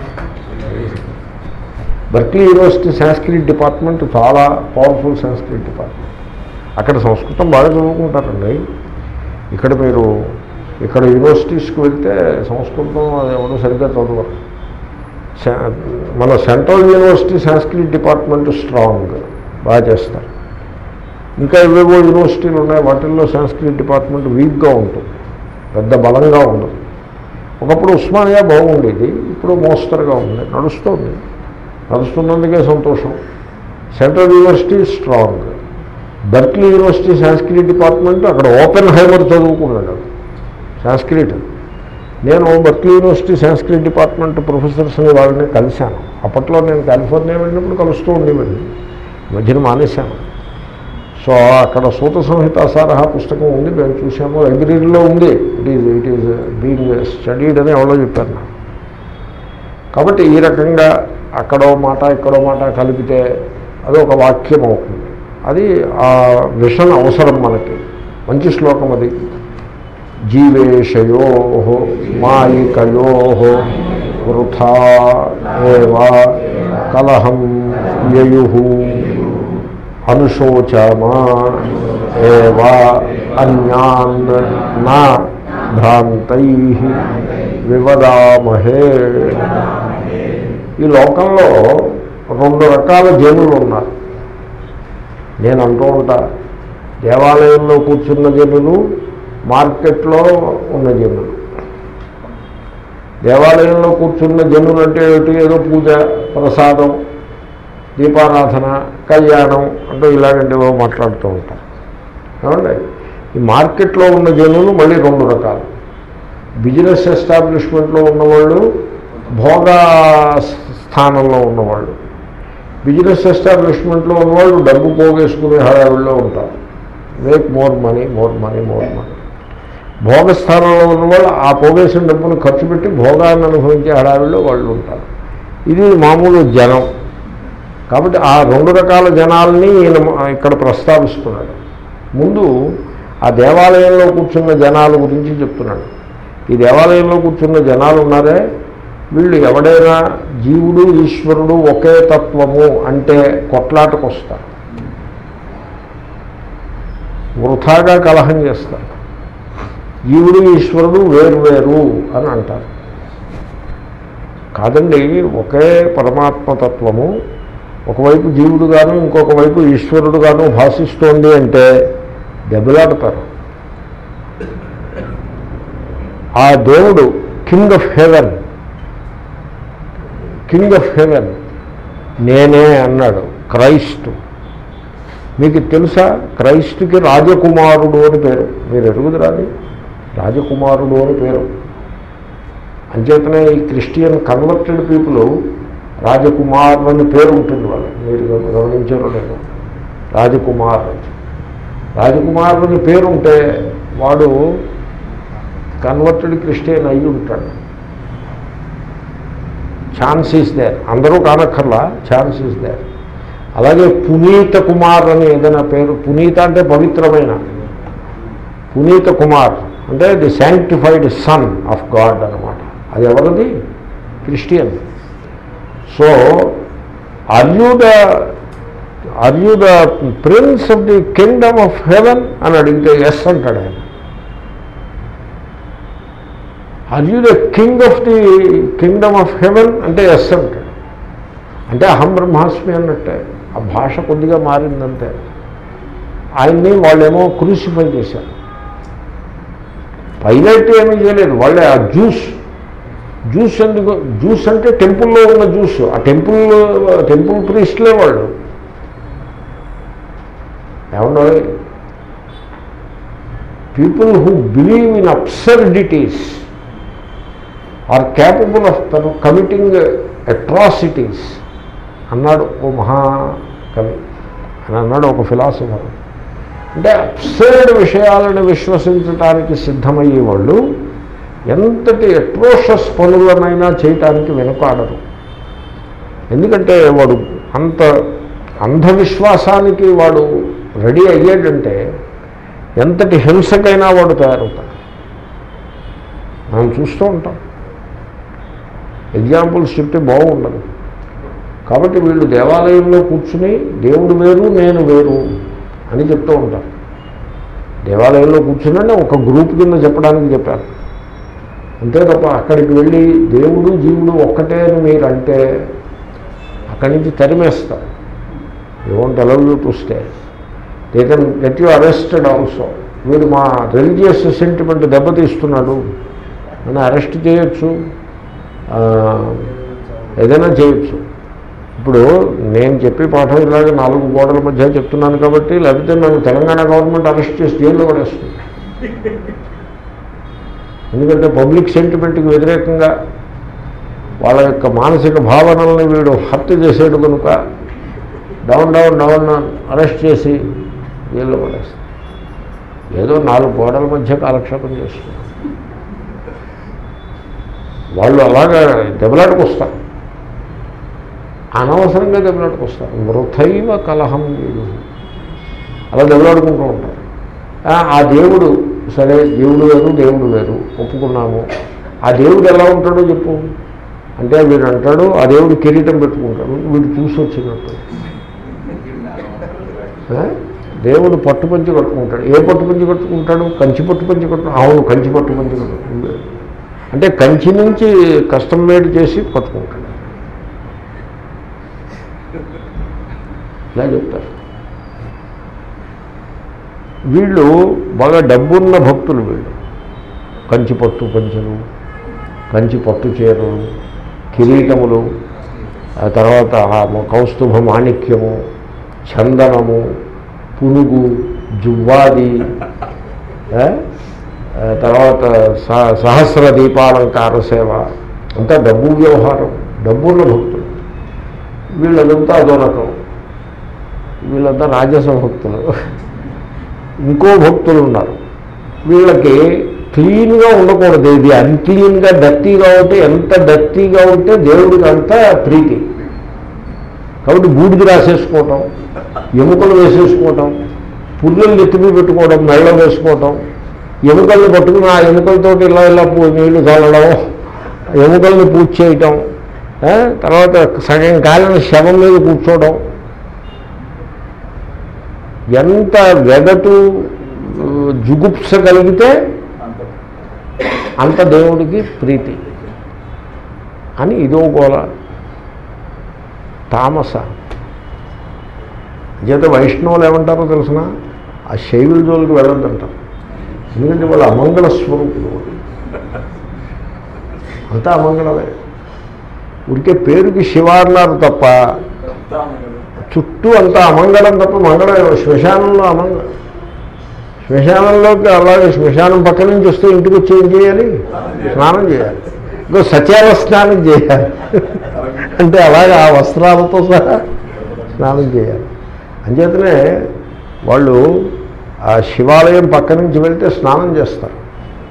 బర్క్లీ యూనివర్సిటీ సంస్కృత్ డిపార్ట్మెంట్ చాలా పవర్ఫుల్ సంస్కృత్ డిపార్ట్మెంట్ అక్కడ సంస్కృతం బాగా చదువుకుంటారండి ఇక్కడ మీరు ఇక్కడ యూనివర్సిటీస్కి వెళ్తే సంస్కృతం అది ఎవరు సరిగ్గా చదవరు స- మన central university Sanskrit department strong బాగా చేస్తారు ఇంకా ఏవేవో యూనివర్సిటీలు ఉన్నాయి వాటిల్లో సంస్కృత్ డిపార్ట్మెంట్ వీక్గా ఉంటుంది పెద్ద బలంగా ఉండదు ఒకప్పుడు ఉస్మానియా బాగుండేది ఇప్పుడు మోస్తరుగా ఉంది నడుస్తుంది నడుస్తున్నందుకే సంతోషం central university strong Berkeley university Sanskrit department అక్కడ ఓపెన్ హైమర్ చదువుకున్నాడు సంస్కృత్ నేను బర్క్లీ యూనివర్సిటీ సంస్కృత్ డిపార్ట్మెంట్ ప్రొఫెసర్స్ని వాళ్ళని కలిశాను అప్పట్లో నేను కాలిఫోర్నియా వెళ్ళినప్పుడు కలుస్తూ ఉండేవాడిని ఈ మధ్యన మానేశాను సో అక్కడ సూత సంహిత సారహ పుస్తకం ఉంది మేము చూసాము లైబ్రరీలో ఉంది it is it is being studied అని ఎవరో చెప్పారు నాకు కాబట్టి ఈ రకంగా అక్కడో మాట ఇక్కడో మాట కలిపితే అది ఒక వాక్యం అవుతుంది అది ఆ విషన్ అవసరం మనకి మంచి శ్లోకం అది జీవేశయో మాయికయో వృథా ఏవా కలహం యయు అనుశోచమా ఏవా అన్యాన్ నా భ్రాంతై వివదామహే ఈ లోకంలో రెండు రకాల జనులు ఉన్నారు నేను అంటూ ఉంటా దేవాలయంలో కూర్చున్న జనులు మార్కెట్లో ఉన్న జనులు దేవాలయంలో కూర్చున్న జనులు అంటే ఏమిటి ఏదో పూజ ప్రసాదం దీపారాధన కళ్యాణం అంటూ ఇలాగంటివో మాట్లాడుతూ ఉంటారు ఏమండి ఈ మార్కెట్లో ఉన్న జనులు మళ్ళీ రెండు రకాలు బిజినెస్ ఎస్టాబ్లిష్మెంట్లో ఉన్నవాళ్ళు భోగ స్థానంలో ఉన్నవాళ్ళు బిజినెస్ ఎస్టాబ్లిష్మెంట్లో ఉన్నవాళ్ళు డబ్బు పోగేసుకునే హడావిడిలో ఉంటారు make more money more money more money భోగస్థానంలో ఉన్నవాళ్ళు ఆ పోగేసిన డబ్బును ఖర్చు పెట్టి భోగాన్ని అనుభవించే హడావిడిలో వాళ్ళు ఉంటారు ఇది మామూలు జనం కాబట్టి ఆ రెండు రకాల జనాల్ని ఈయన ఇక్కడ ప్రస్తావిస్తున్నాడు ముందు ఆ దేవాలయంలో కూర్చున్న జనాల గురించి చెప్తున్నాడు ఈ దేవాలయంలో కూర్చున్న జనాలు ఉన్నారే వీళ్ళు ఎవడైనా జీవుడు ఈశ్వరుడు ఒకే తత్వము అంటే కొట్లాటకు వస్తారు వృథాగా కలహం చేస్తారు జీవుడు ఈశ్వరుడు వేరు వేరు అని అంటారు కాదండి ఒకే పరమాత్మ తత్వము ఒకవైపు జీవుడుగాను ఇంకొక వైపు ఈశ్వరుడుగాను భాషిస్తోంది అంటే దెబ్బలాడతారు ఆ దేవుడు king of heaven king of heaven నేనే అన్నాడు క్రైస్తు మీకు తెలుసా క్రైస్తుకి రాజకుమారుడు అని పేరు మీరు ఎరుగుదరాది రాజకుమారుడు అని పేరు అంచేతనే ఈ క్రిస్టియన్ కన్వర్టెడ్ పీపుల్ రాజకుమార్ అని పేరు ఉంటుంది వాళ్ళు మీరు గమనించారో లేదు రాజకుమార్ రాజకుమార్ అని పేరు ఉంటే వాడు కన్వర్టెడ్ క్రిస్టియన్ అయి ఉంటాడు ఛాన్స్ ఈస్ దేర్ అందరూ కానక్కర్లా ఛాన్స్ ఈస్ దేర్ అలాగే పునీత కుమార్ అని ఏదైనా పేరు పునీత అంటే పవిత్రమైన పునీత కుమార్ అంటే the sanctified son of God అనమాట అది ఎవరిది Christian so are you the are you the prince of the kingdom of heaven అని అడిగితే ఎస్ అంటాడు ఆయన are you the king of the kingdom of heaven అంటే ఎస్ అంటాడు అంటే అహం బ్రహ్మాస్మి అన్నట్టే ఆ భాష కొద్దిగా మారిందంతే ఆయన్ని వాళ్ళేమో క్రూసిఫై చేశారు పైలట్ ఏమీ చేయలేదు వాళ్ళే ఆ జ్యూస్ జ్యూస్ ఎందుకు జ్యూస్ అంటే టెంపుల్లో ఉన్న జ్యూస్ ఆ టెంపుల్ టెంపుల్ ప్రీస్ట్లే వాళ్ళు ఏమన్నా people who believe in absurdities are capable of committing atrocities అన్నాడు ఓ మహాకవి అని అన్నాడు ఒక ఫిలాసఫర్ అంటే అబ్సర్డ్ విషయాలను విశ్వసించడానికి సిద్ధమయ్యే వాళ్ళు ఎంతటి అట్రోషస్ పనులనైనా చేయటానికి వెనుకాడరు ఎందుకంటే వాడు అంత అంధవిశ్వాసానికి వాడు రెడీ అయ్యాడంటే ఎంతటి హింసకైనా వాడు తయారవుతాడు మనం చూస్తూ ఉంటాం ఎగ్జాంపుల్స్ చెప్తే బాగుండదు కాబట్టి వీళ్ళు దేవాలయంలో కూర్చుని దేవుడు వేరు నేను వేరు అని చెప్తూ ఉంటారు దేవాలయంలో కూర్చున్నాను ఒక గ్రూప్ కింద చెప్పడానికి చెప్పాను అంతే తప్ప అక్కడికి వెళ్ళి దేవుడు జీవుడు ఒక్కటే అని మీరు అంటే అక్కడి నుంచి తరిమేస్తారు you want allow you to stay they can get you arrested also వీడు మా రిలీజియస్ సెంటిమెంట్ దెబ్బతీస్తున్నాడు అని అరెస్ట్ చేయొచ్చు ఆ, ఏదైనా చేయొచ్చు ఇప్పుడు నేను చెప్పే పాఠం ఇలాగ నాలుగు గోడల మధ్య చెప్తున్నాను కాబట్టి లేకపోతే నన్ను తెలంగాణ గవర్నమెంట్ అరెస్ట్ చేసి జైల్లో పడేస్తుంది ఎందుకంటే పబ్లిక్ సెంటిమెంట్కి వ్యతిరేకంగా వాళ్ళ యొక్క మానసిక భావనల్ని వీడు హత్య చేసేడు కనుక డౌన్ డౌన్ డౌన్ అరెస్ట్ చేసి జైల్లో పడేస్తుంది ఏదో నాలుగు గోడల మధ్య కాలక్షేపం చేస్తున్నారు వాళ్ళు అలాగా దెబ్బలాటకు వస్తారు అనవసరంగా దెబ్బలాటకు వస్తారు మృతైవ కలహం వీడు అలా దెబ్బలాడుకుంటూ ఉంటారు ఆ, ఆ దేవుడు సరే దేవుడు వేరు దేవుడు వేరు ఒప్పుకున్నాము ఆ దేవుడు ఎలా ఉంటాడో చెప్పు అంటే వీడు అంటాడు ఆ దేవుడు కిరీటం పెట్టుకుంటాడు వీడు చూసి వచ్చినట్టు ఆ? దేవుడు పట్టు పంచి కట్టుకుంటాడు ఏ పట్టు పంచి కట్టుకుంటాడు కంచి పట్టు పంచి కట్టు అవును కంచి పట్టు పంచి కట్టుకుంటాడు అంటే కంచి నుంచి కస్టమ్ మేడ్ చేసి పట్టుకుంటాడు ఇలా చెప్తారు వీళ్ళు బాగా డబ్బున్న భక్తులు వీళ్ళు కంచి పట్టు పంచలు కంచి పట్టు చీరలు కిరీటములు ఆ తర్వాత ఆ కౌస్తుభ మాణిక్యము చందనము పునుగు జువ్వాది ఆ? ఆ తర్వాత స- సహస్ర దీపాలంకార సేవ అంతా డబ్బు వ్యవహారం డబ్బున్న భక్తులు వీళ్ళదంతా అదో రకం వీళ్ళంతా రాజస భక్తులు ఇంకో భక్తులు ఉన్నారు వీళ్ళకి క్లీన్గా ఉండకూడదు ఇది అన్క్లీన్గా డర్టీగా ఉంటే ఎంత డర్టీగా ఉంటే దేవుడికి అంత ప్రీతి కాబట్టి బూడిది రాసేసుకోవటం ఎముకలు వేసేసుకోవటం పుల్లలు నెత్తిమీ పెట్టుకోవడం మెళ్ళ వేసుకోవటం ఎముకల్ని పట్టుకుని ఆ ఎముకలతోటి ఇలా ఇలా పూ- నీళ్లు చల్లడం ఎముకల్ని పూజ చేయటం ఆ, తర్వాత సగం కాలిన శవం మీద కూర్చోవడం ఎంత వెగటు ఆ, జుగుప్స కలిగితే అంత దేవుడికి ప్రీతి అని ఇదో గోల తామస చేత వైష్ణవులు ఏమంటారో తెలిసిన ఆ శైవుల జోలికి వెళ్ళొద్దంటారు ఎందుకంటే వాళ్ళు అమంగళ స్వరూపులు వాళ్ళు. అంతా అమంగళమే ఉడికే పేరుకి శివ అన్నారు తప్ప చుట్టూ అంతా అమంగళం తప్ప మంగళం శ్మశానంలో అమంగళం శ్మశానంలోకి అలాగే శ్మశానం పక్క నుంచి వస్తే ఇంటికి వచ్చి ఏం చేయాలి స్నానం చేయాలి ఇంకో సత్యావ స్నానం చేయాలి అంటే అలాగే ఆ వస్త్రాలతో సహా స్నానం చేయాలి అంచేతనే వాళ్ళు ఆ శివాలయం పక్క నుంచి వెళ్తే స్నానం చేస్తారు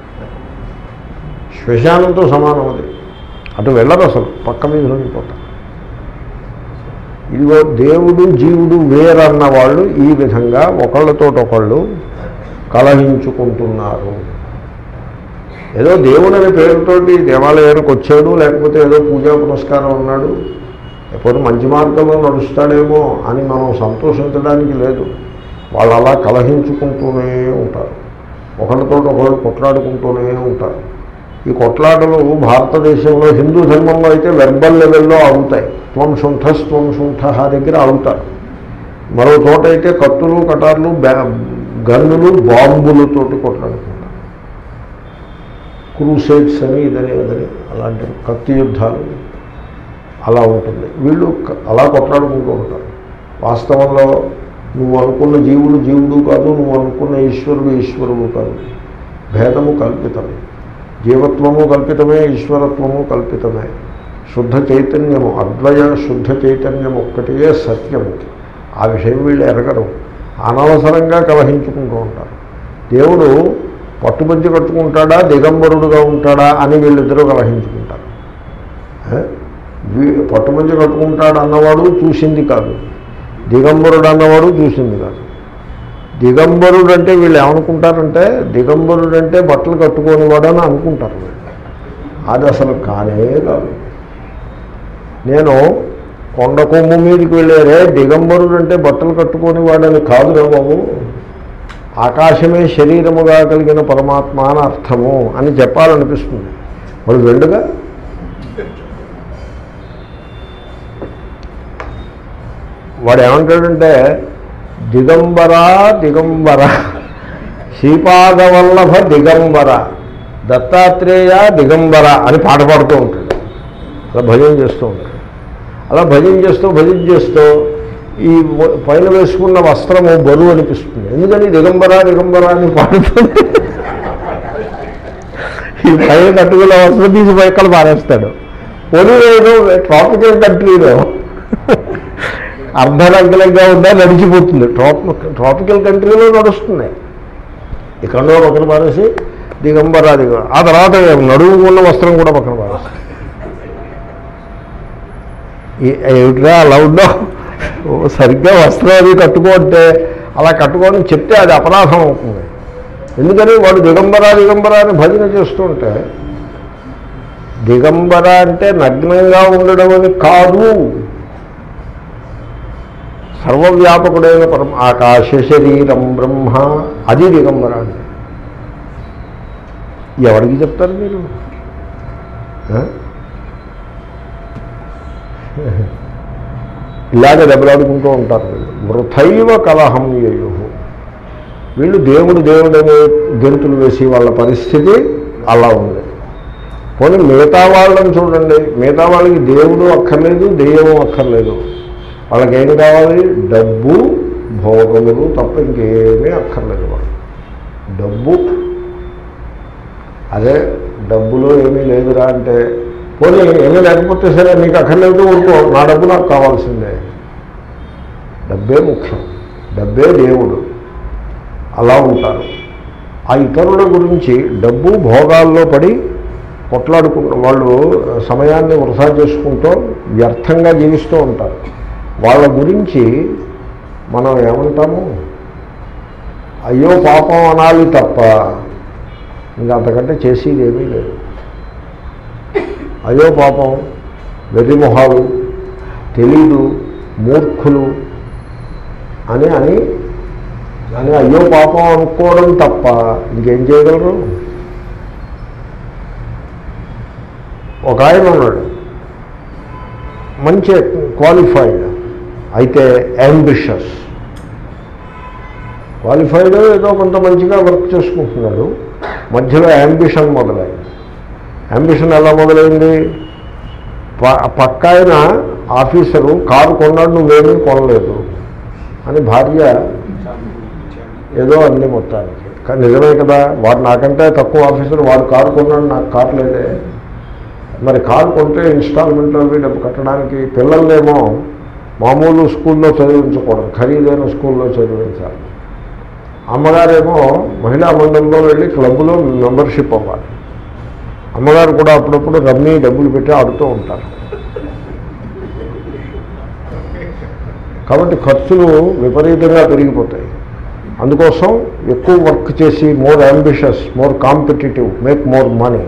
శ్మశానంతో సమానం అది అటు వెళ్ళరు అసలు పక్క మీద వెళ్ళిపోతారు ఇదిగో దేవుడు జీవుడు వేరన్న వాళ్ళు ఈ విధంగా ఒకళ్ళతోటొకళ్ళు కలహించుకుంటున్నారు ఏదో దేవుడు అనే పేరుతోటి దేవాలయానికి వచ్చాడు లేకపోతే ఏదో పూజా పునస్కారం ఉన్నాడు ఎప్పుడు మంచి మార్గంలో నడుస్తాడేమో అని మనం సంతోషించడానికి లేదు వాళ్ళు అలా కలహించుకుంటూనే ఉంటారు ఒకరితో ఒకరు కొట్లాడుకుంటూనే ఉంటారు ఈ కొట్లాటలు భారతదేశంలో హిందూ ధర్మంలో అయితే వెర్బల్ లెవెల్లో ఆగుతాయి త్వం శుంఠ త్వం శుంఠ దగ్గర ఆగుతారు మరో చోట అయితే కత్తులు కటార్లు బ్యా- గన్నులు బాంబులతోటి కొట్లాడుకుంటారు క్రూసైడ్స్ అని ఇదని ఇదని అలాంటి కత్తి యుద్ధాలు అలా ఉంటుంది వీళ్ళు క- అలా కొట్లాడుకుంటూ ఉంటారు వాస్తవంలో నువ్వు అనుకున్న జీవుడు జీవుడు కాదు నువ్వు అనుకున్న ఈశ్వరుడు ఈశ్వరుడు కాదు భేదము కల్పితమే జీవత్వము కల్పితమే ఈశ్వరత్వము కల్పితమే శుద్ధ చైతన్యము అద్వయ శుద్ధ చైతన్యం ఒక్కటే సత్యము ఆ విషయం వీళ్ళు ఎరగరు అనవసరంగా కలహించుకుంటూ ఉంటారు దేవుడు పట్టుబంచి కట్టుకుంటాడా దిగంబరుడుగా ఉంటాడా అని వీళ్ళిద్దరూ కలహించుకుంటారు ఏ? వీ- పట్టుమంచి కట్టుకుంటాడు అన్నవాడు చూసింది కాదు దిగంబరుడు అన్నవాడు చూసింది కాదు దిగంబరుడు అంటే వీళ్ళు ఏమనుకుంటారంటే దిగంబరుడు అంటే బట్టలు కట్టుకోనివాడు అని అనుకుంటారు వీళ్ళు అది అసలు కానే కాదు నేను కొండ కొమ్ము మీదకి వెళ్ళారే దిగంబరుడు అంటే బట్టలు కట్టుకొని వాడని కాదురా బాబు ఆకాశమే శరీరముగా కలిగిన పరమాత్మ అని అర్థము అని చెప్పాలనిపిస్తుంది వాడు వెళ్ళుగా వాడు ఏమంటాడంటే దిగంబర దిగంబర శ్రీపాదవల్లభ దిగంబర దత్తాత్రేయ దిగంబర అని పాట పాడుతూ ఉంటాడు అలా భజన చేస్తూ ఉంటాడు అలా భజన చేస్తూ భజన చేస్తూ ఈ వ- పైన వేసుకున్న వస్త్రము బరువు అనిపిస్తుంది ఎందుకని దిగంబర దిగంబర అని పాడుతుంది ఈ పైన కట్టుకున్న వస్త్రం తీసి పైకలు పారేస్తాడు పొడి లేదు ట్రాపికల్ కంట్రీలో అర్ధనగ్నంగా ఉందా నడిచిపోతుంది ట్రాప్ ట్రాపికల్ కంట్రీలో నడుస్తుంది ఇక్కడో పక్కన పారేసి దిగంబర దిగ ఆ తర్వాత నడుము ఉన్న వస్త్రం కూడా పక్కన పారేస్తాడు ఈ- ఏమిట్రా అలా ఉండవు ఓ, సరిగ్గా వస్త్రం అది కట్టుకుంటే అలా కట్టుకోని చెప్తే అది అపరాధం అవుతుంది ఎందుకని వాడు దిగంబర దిగంబర అని భజన చేస్తుంటే దిగంబర అంటే నగ్నంగా ఉండడం అని కాదు సర్వవ్యాపకుడైన పరమ ఆకాశ శరీరం బ్రహ్మ అది దిగంబర అంటే ఎవరికి చెప్తారు మీరు ఆ? ఇలాగ దెబ్బలాడుకుంటూ ఉంటారు వీళ్ళు వృథైవ కలహం యయు వీళ్ళు దేవుడు దేవుడని గెంతులు వేసి వాళ్ళ పరిస్థితి అలా ఉంది పోనీ మిగతా వాళ్ళని చూడండి మిగతా వాళ్ళకి దేవుడు అక్కర్లేదు దెయ్యం అక్కర్లేదు వాళ్ళకి ఏం కావాలి డబ్బు భోగములు తప్ప ఇంకేమీ అక్కర్లేదు వాళ్ళు డబ్బు అదే డబ్బులో ఏమీ లేదురా అంటే పోనీ ఏమీ లేకపోతే సరే నీకు అక్కర్లేదు ఊరుకో నా డబ్బు నాకు కావాల్సిందే డబ్బే ముఖ్యం డబ్బే దేవుడు అలా ఉంటారు ఆ ఇతరుల గురించి డబ్బు భోగాల్లో పడి కొట్లాడుకుంటూ వాళ్ళు సమయాన్ని వృధా చేసుకుంటూ వ్యర్థంగా జీవిస్తూ ఉంటారు వాళ్ళ గురించి మనం ఏమంటాము అయ్యో పాపం అనాలి తప్ప ఇంకా అంతకంటే చేసేది ఏమీ లేదు అయ్యో పాపం వెర్రిమొహాలు తెలీదు మూర్ఖులు అని అని అని అయ్యో పాపం అనుకోవడం తప్ప ఇంకేం చేయగలరు ఒక ఆయన ఉన్నాడు మంచి క్వాలిఫైడ్ అయితే అంబిషస్ క్వాలిఫైడ్ ఏదో కొంత మంచిగా వర్క్ చేసుకుంటున్నాడు మధ్యలో అంబిషన్ మొదలైంది అంబిషన్ ఎలా మొదలైంది ప- పక్క ఆయన ఆఫీసరు కారు కొన్నాడు నువ్వేమీ కొనలేదు అని భార్య ఏదో అంది మొత్తానికి కానీ నిజమే కదా వాడు నాకంటే తక్కువ ఆఫీసర్ వాడు కారు కొన్నాడు నాకు కారు లేదే మరి కారు కొంటే ఇన్స్టాల్మెంట్లో అవి డబ్బు కట్టడానికి పిల్లల్నేమో మామూలు స్కూల్లో చదివించకూడదు ఖరీదైన స్కూల్లో చదివించాలి అమ్మగారేమో మహిళా మండలిలో వెళ్ళి క్లబ్లో మెంబర్షిప్ అవ్వాలి అమ్మగారు కూడా అప్పుడప్పుడు రమ్మీ డబ్బులు పెట్టి ఆడుతూ ఉంటారు కాబట్టి ఖర్చులు విపరీతంగా పెరిగిపోతాయి అందుకోసం ఎక్కువ వర్క్ చేసి more ambitious more competitive make more money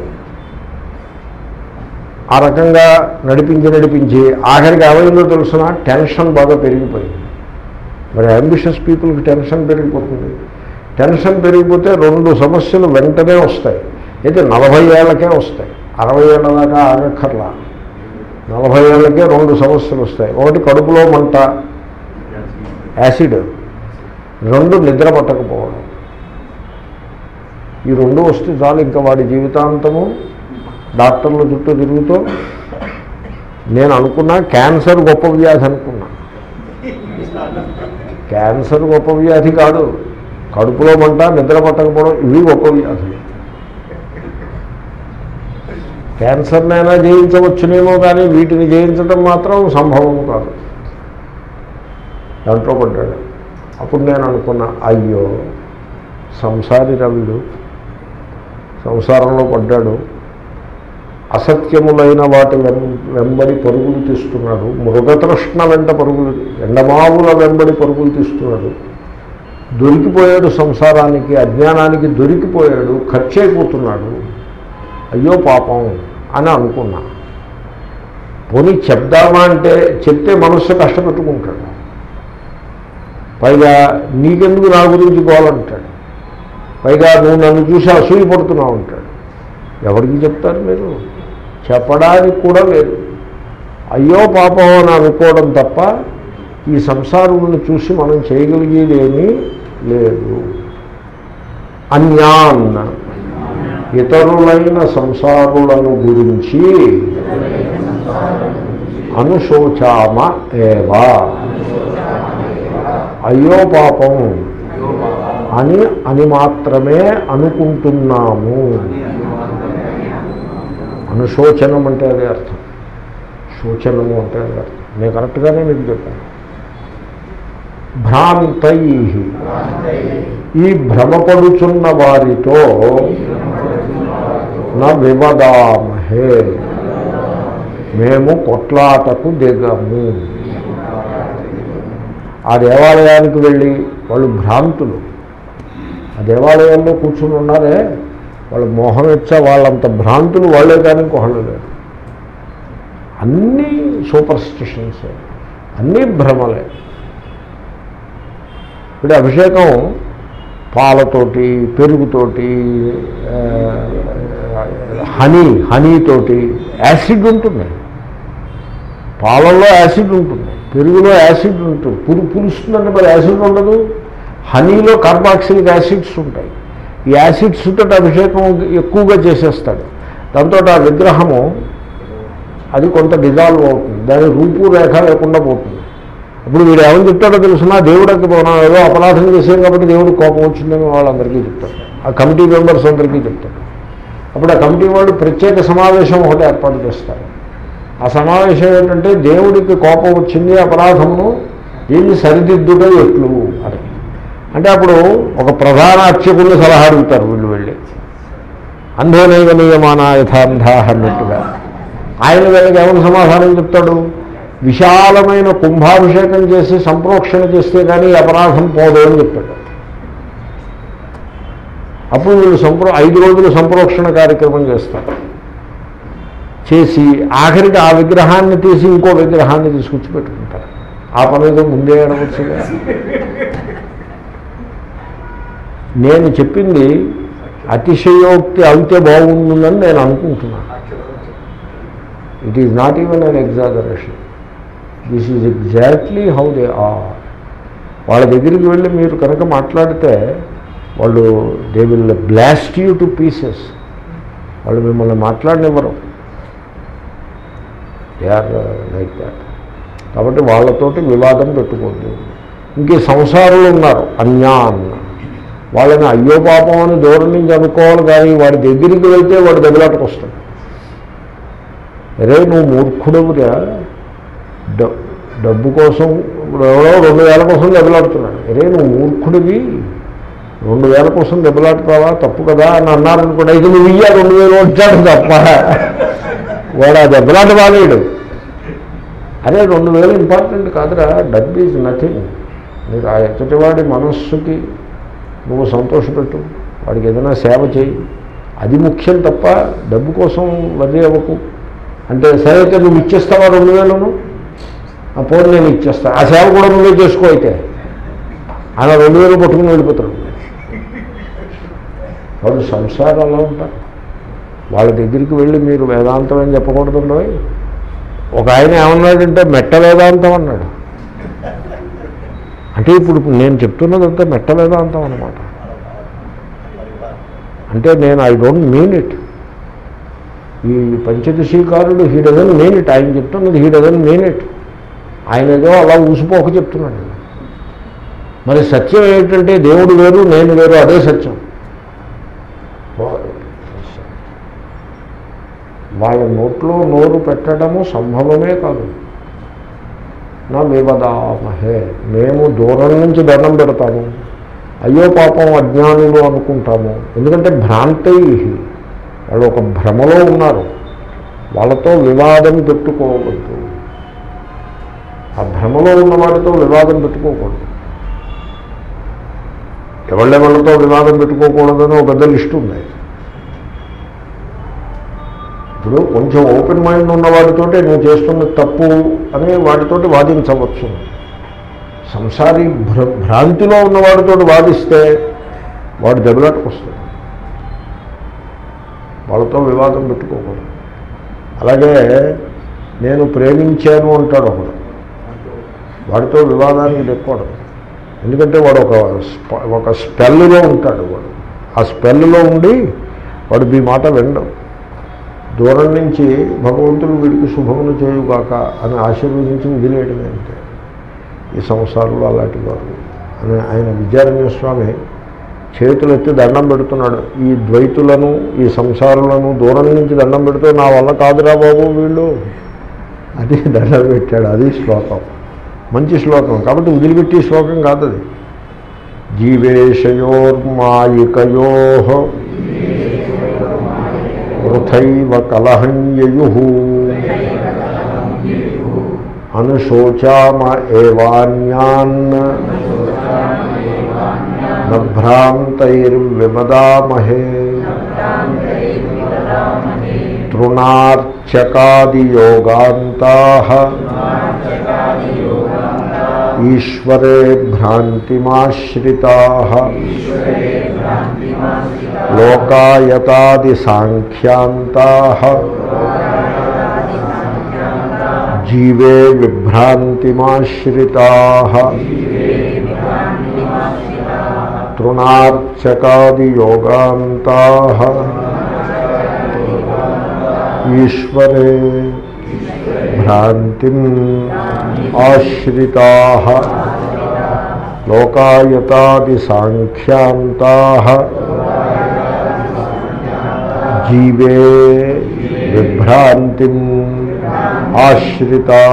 ఆ రకంగా నడిపించి నడిపించి ఆఖరికి ఏమైందో తెలుసిన టెన్షన్ బాగా పెరిగిపోయింది మరి అంబిషస్ పీపుల్కి టెన్షన్ పెరిగిపోతుంది టెన్షన్ పెరిగిపోతే రెండు సమస్యలు వెంటనే వస్తాయి అయితే నలభై ఏళ్ళకే వస్తాయి అరవై ఏళ్ళ దాకా ఆగక్కర్లా నలభై ఏళ్ళకే రెండు సమస్యలు వస్తాయి ఒకటి కడుపులో మంట యాసిడ్ రెండు నిద్ర పట్టకపోవడం ఈ రెండు వస్తే చాలు ఇంకా వాడి జీవితాంతము డాక్టర్ల చుట్టూ తిరుగుతూ నేను అనుకున్నా క్యాన్సర్ గొప్ప వ్యాధి అనుకున్నా క్యాన్సర్ గొప్ప వ్యాధి కాదు కడుపులో మంట నిద్ర పట్టకపోవడం ఇవి గొప్ప వ్యాధులు క్యాన్సర్నైనా జయించవచ్చునేమో కానీ వీటిని జయించడం మాత్రం సంభవం కాదు దాంట్లో పడ్డాడు అప్పుడు నేను అనుకున్నా అయ్యో సంసారి రవిడు సంసారంలో పడ్డాడు అసత్యములైన వాటి వెం- వెంబడి పరుగులు తీస్తున్నాడు మృగతృష్ణ వెంట పరుగులు ఎండమావుల వెంబడి పరుగులు తీస్తున్నాడు దొరికిపోయాడు సంసారానికి అజ్ఞానానికి దొరికిపోయాడు ఖర్చు అయిపోతున్నాడు అయ్యో పాపం అని అనుకున్నా పోనీ చెప్దామా అంటే చెప్తే మనస్సు కష్టపెట్టుకుంటాడు పైగా నీకెందుకు నా గురించి గోలంటాడు పైగా నువ్వు నన్ను చూసి అసూయ పడుతున్నావు అంటాడు ఎవరికి చెప్తారు మీరు చెప్పడానికి కూడా లేదు అయ్యో పాపం అని అనుకోవడం తప్ప ఈ సంసారములను చూసి మనం చేయగలిగేది ఏమీ లేదు అన్యాన్న ఇతరులైన సంసారులను గురించి అనుశోచామ ఏవా అయ్యో పాపం అని అని మాత్రమే అనుకుంటున్నాము అనుశోచనం అంటే అదే అర్థం శోచనము అంటే అదే అర్థం నేను కరెక్ట్గానే మీకు చెప్పాను భ్రాంతై ఈ భ్రమపడుచున్న వారితో నా వివదామహే మేము కొట్లాటకు దిగము ఆ దేవాలయానికి వెళ్ళి వాళ్ళు భ్రాంతులు ఆ దేవాలయంలో కూర్చుని ఉన్నారే వాళ్ళు మోహం ఇచ్చా వాళ్ళంత భ్రాంతులు వాళ్ళే కానీ ఇంకొకళ్ళు లేరు అన్నీ సూపర్ స్టిషన్స్ అన్నీ భ్రమలే ఇప్పుడు అభిషేకం పాలతోటి పెరుగుతోటి ఆ, హనీ హనీతోటి యాసిడ్ ఉంటుంది పాలల్లో యాసిడ్ ఉంటుంది పెరుగులో యాసిడ్ ఉంటుంది పురు పులుస్తుందంటే మరి యాసిడ్ ఉండదు హనీలో కార్బాక్సిలిక్ యాసిడ్స్ ఉంటాయి ఈ యాసిడ్స్ తోటి అభిషేకం ఎక్కువగా చేసేస్తాడు దాంతో ఆ విగ్రహము అది కొంత డిజాల్వ్ అవుతుంది దాని రూపు రేఖ లేకుండా పోతుంది ఇప్పుడు వీడు ఏమని చెప్తాడో తెలుసునా దేవుడికి మనం ఏదో అపరాధం చేసాం కాబట్టి దేవుడికి కోపం వచ్చిందని వాళ్ళందరికీ చెప్తాడు ఆ కమిటీ మెంబర్స్ అందరికీ చెప్తాడు అప్పుడు ఆ కమిటీ వాళ్ళు ప్రత్యేక సమావేశం ఒకటి ఏర్పాటు చేస్తారు ఆ సమావేశం ఏంటంటే దేవుడికి కోపం వచ్చింది అపరాధమును దీన్ని సరిదిద్దుట ఎట్లు అని అంటే అప్పుడు ఒక ప్రధాన అర్చకుడిని సలహా అడుగుతారు వీళ్ళు వెళ్ళి అంధోనైవ నియమాన యథాంధా అన్నట్టుగా ఆయన వీళ్ళకి ఏమైనా సమాధానం చెప్తాడు విశాలమైన కుంభాభిషేకం చేసి సంప్రోక్షణ చేస్తే కానీ ఈ అపరాధం పోదు అని చెప్తాడు అప్పుడు వీళ్ళు సంప్రో ఐదు రోజులు సంప్రోక్షణ కార్యక్రమం చేస్తారు చేసి ఆఖరికి ఆ విగ్రహాన్ని తీసి ఇంకో విగ్రహాన్ని తీసుకొచ్చి పెట్టుకుంటారు ఆ పని ఏదో ముందే అనవచ్చుగా నేను చెప్పింది అతిశయోక్తి అయితే బాగుంటుందని నేను అనుకుంటున్నాను it is not even an exaggeration this is exactly how they are వాళ్ళ దగ్గరికి వెళ్ళి మీరు కనుక మాట్లాడితే వాళ్ళు they will blast you to pieces వాళ్ళు మిమ్మల్ని మాట్లాడనివ్వరు దే ఆర్ లైక్ దాట్ కాబట్టి వాళ్ళతోటి వివాదం పెట్టుకోవద్దు ఇంకే సంసారులు ఉన్నారు అన్యాన్ వాళ్ళని అయ్యో పాపం అని దూరం నుంచి అనుకోవాలి కానీ వాడి దగ్గరికి వెళ్తే వాడు దెబ్బలాటకు వస్తాడు రే నువ్వు మూర్ఖుడుగా డ- డబ్బు కోసం ఇప్పుడు ఎవరో రెండు వేల కోసం దెబ్బలాడుతున్నాడు రే నువ్వు మూర్ఖుడివి రెండు వేల కోసం దెబ్బలాడుతావా తప్పు కదా అని అన్నారనుకోండి ఇది నువ్వు ఇయ్యా రెండు వేలు వచ్చాడు తప్ప వాడు ఆ దెబ్బలాట బాలేడు అదే రెండు వేలు ఇంపార్టెంట్ కాదురా డబ్బు ఈజ్ నథింగ్ మీరు ఆ ఎచ్చటివాడి మనస్సుకి నువ్వు సంతోషపెట్టు వాడికి ఏదైనా సేవ చేయి అది ముఖ్యం తప్ప డబ్బు కోసం వర్రీ అవ్వకు అంటే సరే అయితే నువ్వు ఇచ్చేస్తావా రెండు వేలను ఆ పోనీ నేను ఇచ్చేస్తా ఆ సేవ కూడా నువ్వే చేసుకో అయితే ఆయన రెండు వేలు పట్టుకుని వెళ్ళిపోతాడు వాళ్ళు సంసారం అలా ఉంటారు వాళ్ళ దగ్గరికి వెళ్ళి మీరు వేదాంతం అని చెప్పకూడదు ఒక ఆయన ఏమన్నాడంటే మెట్ట వేదాంతం అన్నాడు అంటే ఇప్పుడు నేను చెప్తున్నదంతా మెట్ట వేదాంతం అనమాట అంటే నేను ఐ డోంట్ మీన్ ఇట్ ఈ పంచదశీకారుడు హీ డజన్ మీన్ ఇట్ ఆయన చెప్తున్నది హీ డజన్ మీన్ ఇట్ ఆయన ఏదో అలా ఊసిపోక చెప్తున్నాడు మరి సత్యం ఏంటంటే దేవుడు వేరు నేను వేరు అదే సత్యం వాళ్ళ నోట్లో నోరు పెట్టడము సంభవమే కాదు నా వివదామహే మేము దూరం నుంచి దండం పెడతాము అయ్యో పాపం అజ్ఞానులు అనుకుంటాము ఎందుకంటే భ్రాంతై వాళ్ళు ఒక భ్రమలో ఉన్నారు వాళ్ళతో వివాదం పెట్టుకోవద్దు ఆ భ్రమలో ఉన్న వాళ్ళతో వివాదం పెట్టుకోకూడదు ఎవళ్ళెవళ్ళతో వివాదం పెట్టుకోకూడదని ఒక పెద్ద లిస్ట్ ఉంది ఇప్పుడు కొంచెం ఓపెన్ మైండ్ ఉన్న వాడితోటి నువ్వు చేస్తున్న తప్పు అని వాటితోటి వాదించవచ్చు సంసారి భ్ర భ్రాంతిలో ఉన్నవాడితో వాదిస్తే వాడు దెబ్బలాటకు వస్తాడు వాళ్ళతో వివాదం పెట్టుకోకూడదు అలాగే నేను ప్రేమించాను అంటాడు ఒకడు వాడితో వివాదానికి తెక్కూడదు ఎందుకంటే వాడు ఒక స్ప- ఒక స్పెల్లో ఉంటాడు వాడు ఆ స్పెల్లో ఉండి వాడు మీ మాట వినడం దూరం నుంచి భగవంతుడు వీడికి శుభమును చేయుగాక అని ఆశీర్వదించి వదిలేయడమే అంతే ఈ సంసారంలో అలాంటి వారు అని ఆయన విద్యారణ్య స్వామి చేతులు ఎత్తి దండం పెడుతున్నాడు ఈ ద్వైతులను ఈ సంసారులను దూరం నుంచి దండం పెడుతూ నా వల్ల కాదురా బాబు వీళ్ళు అది దండం పెట్టాడు అది శ్లోకం మంచి శ్లోకం కాబట్టి వదిలిపెట్టి శ్లోకం కాదు అది జీవేశయోర్మాయికయో వృథైవ కలహంయయు అనుశోచామ ఏవాన్యాన్ నభ్రాంతైర్విమదామహే తృణార్చకాదియోగాంతా ఈశ్వరే భ్రాంతిమాశ్రితా లోకాయతాది సాంఖ్యాంతా జీవే విభ్రాంతిమాశ్రితా తృణార్చకాదియోగాంతా ఈశ్వరే భ్రాంతిం ఆశ్రితా లోకాయతాది సాంఖ్యాంతా జీవే విభ్రాంతిం ఆశ్రితా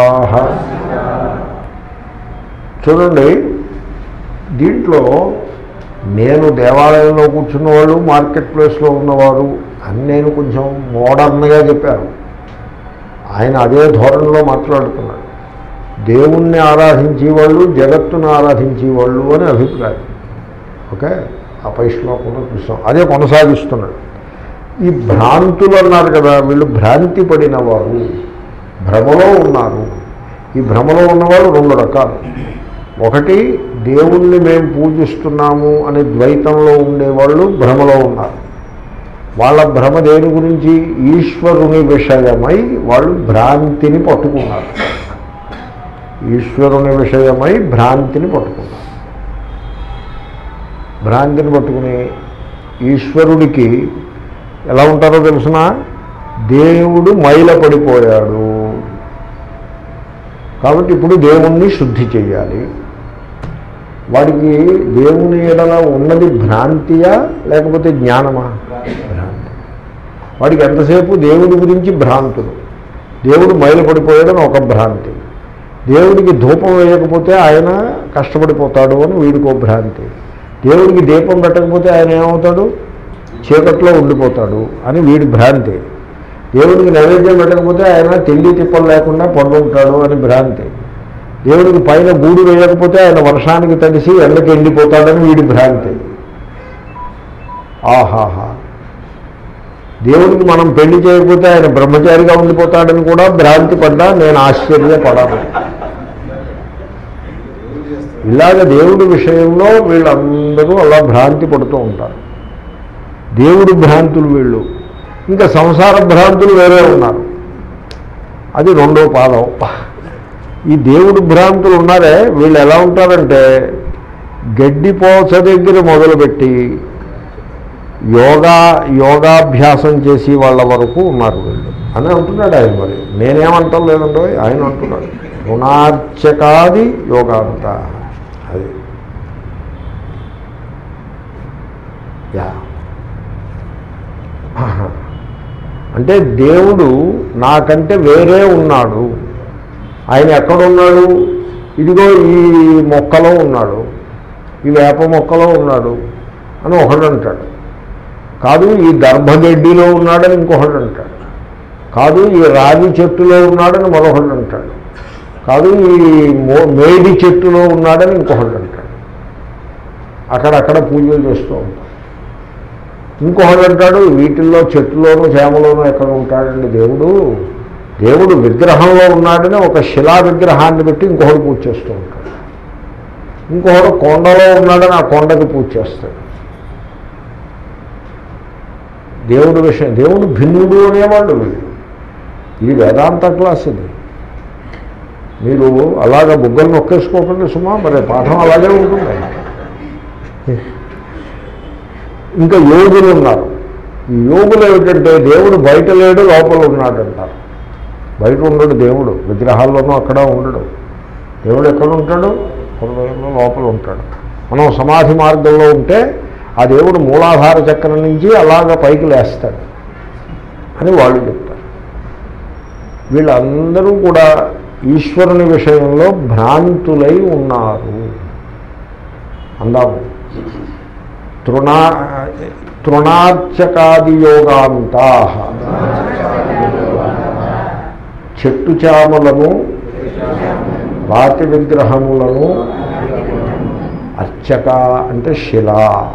చూడండి దీంట్లో నేను దేవాలయంలో కూర్చున్న వాళ్ళు మార్కెట్ ప్లేస్లో ఉన్నవారు అని నేను కొంచెం మోడర్న్గా చెప్పాను ఆయన అదే ధోరణిలో మాట్లాడుతున్నాడు దేవుణ్ణి ఆరాధించేవాళ్ళు జగత్తును ఆరాధించేవాళ్ళు అని అభిప్రాయం ఓకే ఆ పై శ్లోకంలో చూస్తాం అదే కొనసాగిస్తున్నాడు ఈ భ్రాంతులు అన్నారు కదా వీళ్ళు భ్రాంతి పడిన వారు భ్రమలో ఉన్నారు ఈ భ్రమలో ఉన్నవాళ్ళు రెండు రకాలు ఒకటి దేవుణ్ణి మేము పూజిస్తున్నాము అనే ద్వైతంలో ఉండేవాళ్ళు భ్రమలో ఉన్నారు వాళ్ళ భ్రమ దేని గురించి ఈశ్వరుని విషయమై వాళ్ళు భ్రాంతిని పట్టుకున్నారు ఈశ్వరుని విషయమై భ్రాంతిని పట్టుకున్నారు భ్రాంతిని పట్టుకుని ఈశ్వరుడికి ఎలా ఉంటారో తెలుసిన దేవుడు మైల పడిపోయాడు కాబట్టి ఇప్పుడు దేవుణ్ణి శుద్ధి చేయాలి వాడికి దేవుని ఎడల ఉన్నది భ్రాంతియా లేకపోతే జ్ఞానమా భ్రాంతి వాడికి ఎంతసేపు దేవుడి గురించి భ్రాంతులు దేవుడు మైలపడిపోయాడని ఒక భ్రాంతి దేవుడికి ధూపం వేయకపోతే ఆయన కష్టపడిపోతాడు అని వీడికో భ్రాంతి దేవుడికి దీపం పెట్టకపోతే ఆయన ఏమవుతాడు చీకట్లో ఉండిపోతాడు అని వీడి భ్రాంతి దేవుడికి నైవేద్యం పెట్టకపోతే ఆయన తిండి తిప్పలు లేకుండా పడుకుంటాడు అని భ్రాంతి దేవుడికి పైన గూడు వేయకపోతే ఆయన వర్షానికి తడిసి ఎండకి ఎండిపోతాడని వీడి భ్రాంతి ఆహాహా దేవుడికి మనం పెళ్లి చేయకపోతే ఆయన బ్రహ్మచారిగా ఉండిపోతాడని కూడా భ్రాంతి పడ్డా నేను ఆశ్చర్యపడాను ఇలాగ దేవుడి విషయంలో వీళ్ళందరూ అలా భ్రాంతి పడుతూ ఉంటారు దేవుడి భ్రాంతులు వీళ్ళు ఇంకా సంసార భ్రాంతులు వేరే ఉన్నారు అది రెండో పాదం ఈ దేవుడు భ్రాంతులు ఉన్నారే వీళ్ళు ఎలా ఉంటారంటే గడ్డిపోచ దగ్గర మొదలుపెట్టి యోగా యోగాభ్యాసం చేసి వాళ్ళ వరకు ఉన్నారు వీళ్ళు అని అంటున్నాడు ఆయన మరి నేనేమంటాం లేదండో ఆయన అంటున్నాడు రుణార్చకాది యోగాంత అది యా ఆహా. అంటే దేవుడు నాకంటే వేరే ఉన్నాడు ఆయన ఎక్కడున్నాడు ఇదిగో ఈ మొక్కలో ఉన్నాడు ఈ వేప మొక్కలో ఉన్నాడు అని ఒకడు అంటాడు కాదు ఈ దర్భగడ్డిలో ఉన్నాడని ఇంకొకడు అంటాడు కాదు ఈ రాగి చెట్టులో ఉన్నాడని మరొకడు అంటాడు కాదు ఈ మో- మేడి చెట్టులో ఉన్నాడని ఇంకొకడు అంటాడు అక్కడక్కడ పూజలు చేస్తూ ఉంటాడు ఇంకొకడు అంటాడు వీటిల్లో చెట్టులోనూ చేమలోనూ ఎక్కడ ఉంటాడండి దేవుడు దేవుడు విగ్రహంలో ఉన్నాడని ఒక శిలా విగ్రహాన్ని పెట్టి ఇంకొకడు పూజ చేస్తూ ఉంటాడు ఇంకొకడు కొండలో ఉన్నాడని ఆ కొండకి పూజ చేస్తాడు దేవుడి విషయం దేవుడు భిన్నుడు అనేవాళ్ళు వీళ్ళు ఇది వేదాంత క్లాస్ ఇది మీరు అలాగ బుగ్గలు నొక్కేసుకోకండి సుమా మరి పాఠం అలాగే ఉంటుంది ఇంకా యోగులు ఉన్నారు ఈ యోగులు ఏమిటంటే దేవుడు బయట లేడు లోపల ఉన్నాడు అంటారు బయట ఉండడు దేవుడు విగ్రహాల్లోనూ అక్కడ ఉండడు దేవుడు ఎక్కడ ఉంటాడు హృదయంలో లోపల ఉంటాడు మనం సమాధి మార్గంలో ఉంటే ఆ దేవుడు మూలాధార చక్రం నుంచి అలాగ పైకి లేస్తాడు అని వాళ్ళు చెప్తారు వీళ్ళందరూ కూడా ఈశ్వరుని విషయంలో భ్రాంతులై ఉన్నారు అందాము తృణా తృణార్చకాదియోగాంతా చెట్టు చామలను రాతి విగ్రహములను అర్చక అంటే శిల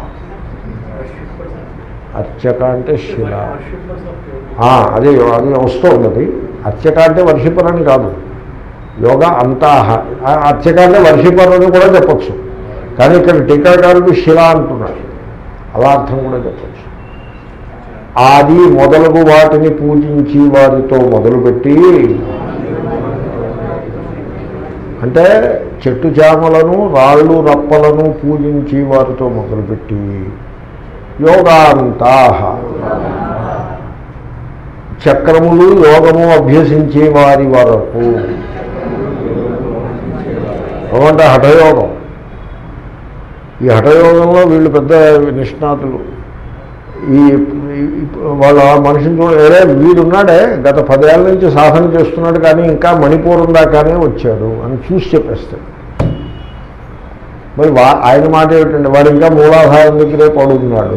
అర్చక అంటే శిల ఆ, అదే అది వస్తుంది అది అర్చక అంటే వర్షిపరని కాదు యోగా అంతాహ ఆ అర్చక అంటే వర్షిపరని కూడా చెప్పచ్చు కానీ ఇక్కడ టీకాకారుడు శిల అంటున్నాడు అలా అర్థం కూడా చెప్పచ్చు ఆది మొదలగు వాటిని పూజించి వారితో మొదలుపెట్టి అంటే చెట్టు చామలను రాళ్ళు రప్పలను పూజించి వారితో మొదలుపెట్టి యోగాంతా చక్రములు యోగము అభ్యసించే వారి వరకు ఏమంటే హఠయోగం ఈ హఠయోగంలో వీళ్ళు పెద్ద నిష్ణాతులు ఈ ఈ- వాళ్ళ మనిషిని చూడ ఏరే వీడున్నాడే గత పదేళ్ళ నుంచి సాధన చేస్తున్నాడు కానీ ఇంకా మణిపూరం దాకానే వచ్చాడు అని చూసి చెప్పేస్తాడు మరి వా ఆయన మాట ఏమిటండి వాడు ఇంకా మూలాధారం దగ్గరే పడుతున్నాడు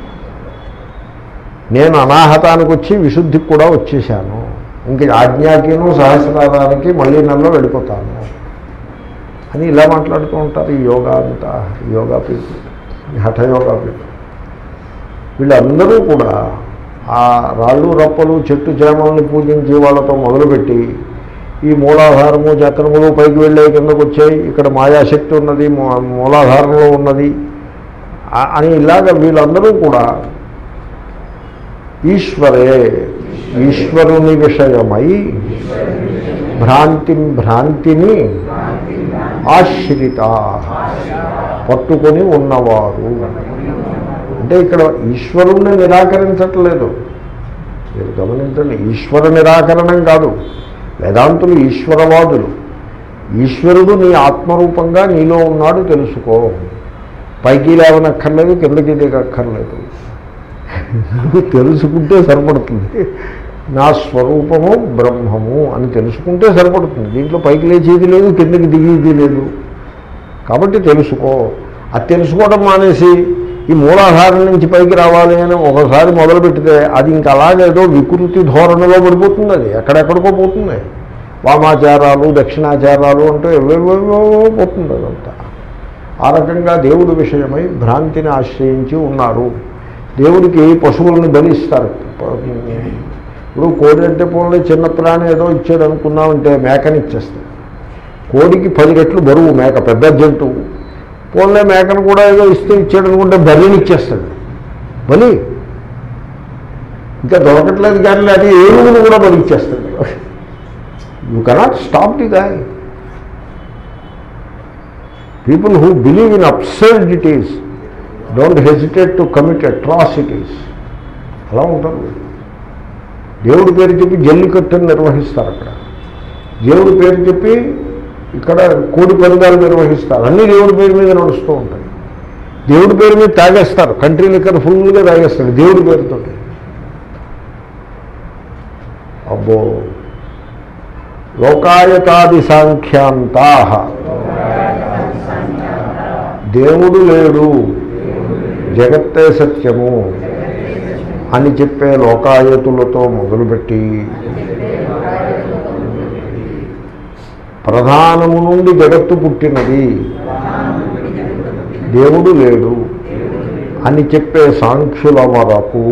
నేను అనాహతానికి వచ్చి విశుద్ధికి కూడా వచ్చేసాను ఇంక ఆజ్ఞాకిను సహస్రానికి మళ్ళీ నెలలో వెళ్ళిపోతాను అని ఇలా మాట్లాడుతూ ఉంటారు ఈ యోగా అంతా ఈ యోగా పీపుల్ ఈ హఠయోగా పీపుల్ వీళ్ళందరూ కూడా ఆ రాళ్ళు రప్పలు చెట్టు చేమల్ని పూజించి వాళ్ళతో మొదలుపెట్టి ఈ మూలాధారము చక్రములు పైకి వెళ్ళే కిందకు వచ్చాయి ఇక్కడ మాయాశక్తి ఉన్నది మూ- మూలాధారంలో ఉన్నది ఆ- అని ఇలాగ వీళ్ళందరూ కూడా ఈశ్వరే ఈశ్వరుని విషయమై భ్రాంతి భ్రాంతిని ఆశ్రిత పట్టుకొని ఉన్నవారు అంటే ఇక్కడ ఈశ్వరుణ్ణి నిరాకరించట్లేదు మీరు గమనించండి ఈశ్వర నిరాకరణం కాదు వేదాంతులు ఈశ్వరవాదులు ఈశ్వరుడు నీ ఆత్మరూపంగా నీలో ఉన్నాడు తెలుసుకో పైకి లేవనక్కర్లేదు కిందకి దిగక్కర్లేదు నువ్వు తెలుసుకుంటే సరిపడుతుంది నా స్వరూపము బ్రహ్మము అని తెలుసుకుంటే సరిపడుతుంది దీంట్లో పైకి లేచేది లేదు కిందకి దిగేది లేదు కాబట్టి తెలుసుకో అది తెలుసుకోవడం మానేసి ఈ మూలాధారం నుంచి పైకి రావాలి అని ఒకసారి మొదలు పెడితే అది ఇంకా అలాగేదో వికృతి ధోరణిలో పడిపోతుంది అది ఎక్కడెక్కడికో పోతుంది వామాచారాలు దక్షిణాచారాలు అంటూ ఎవేవేవో పోతుంది అదంతా ఆ రకంగా దేవుడి విషయమై భ్రాంతిని ఆశ్రయించి ఉన్నారు దేవుడికి పశువులను బలిస్తారు ఇప్పుడు కోడి అంటే పోలే చిన్న ప్రాణి ఏదో ఇచ్చాడు అనుకున్నామంటే మేకని ఇచ్చేస్తాడు కోడికి పది రెట్లు బరువు మేక పెద్ద జంతువు పోలే మేకను కూడా ఏదో ఇస్తే ఇచ్చాడు అనుకుంటే బలిని ఇచ్చేస్తాడు బలి ఇంకా దొరకట్లేదు కానీ అది ఏనుగును కూడా బలి ఇచ్చేస్తాడు you cannot stop the guy people who believe in absurdities don't hesitate to commit atrocities అలా ఉంటారు దేవుడి పేరు చెప్పి జల్లికట్టును నిర్వహిస్తారు అక్కడ దేవుడి పేరు చెప్పి ఇక్కడ కోడి పందాలు నిర్వహిస్తారు అన్ని దేవుడి పేరు మీద నడుస్తూ ఉంటాయి దేవుడి పేరు మీద తాగేస్తారు కంట్రీ లిక్కర్ ఫుల్గా తాగేస్తాడు దేవుడి పేరుతో అబ్బో లోకాయతాది సాంఖ్యాంతా దేవుడు లేడు జగత్తే సత్యము అని చెప్పే లోకాయతులతో మొదలుపెట్టి ప్రధానము నుండి జగత్తు పుట్టినది దేవుడు లేడు అని చెప్పే సాంఖ్యుల వరకు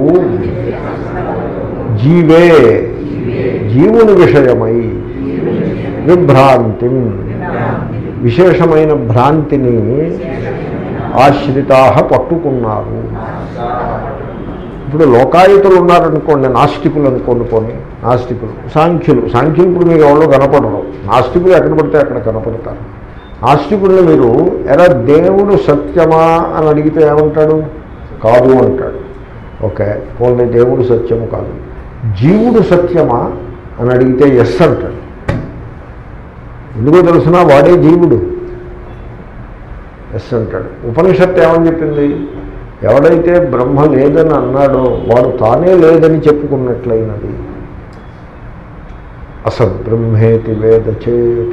జీవే జీవుని విషయమై విభ్రాంతి విశేషమైన భ్రాంతిని ఆశ్రితా పట్టుకున్నారు ఇప్పుడు లోకాయుతులు ఉన్నారనుకోండి నాస్తికులు అనుకోండి కొన్ని నాస్తికులు సాంఖ్యులు సాంఖ్యులు ఇప్పుడు మీకు ఎవరో కనపడరు నాస్తికులు ఎక్కడ పడితే అక్కడ కనపడతారు నాస్తికుల్ని మీరు ఎరా దేవుడు సత్యమా అని అడిగితే ఏమంటాడు కాదు అంటాడు ఓకే పోనీ దేవుడు సత్యము కాదు జీవుడు సత్యమా అని అడిగితే ఎస్ అంటాడు ఎందుకో తెలిసినా వాడే జీవుడు ఎస్ అంటాడు ఉపనిషత్తు ఏమని చెప్పింది ఎవడైతే బ్రహ్మ లేదని అన్నాడో వాడు తానే లేదని చెప్పుకున్నట్లయినది అసద్బ్రహ్మేతి వేద చేత్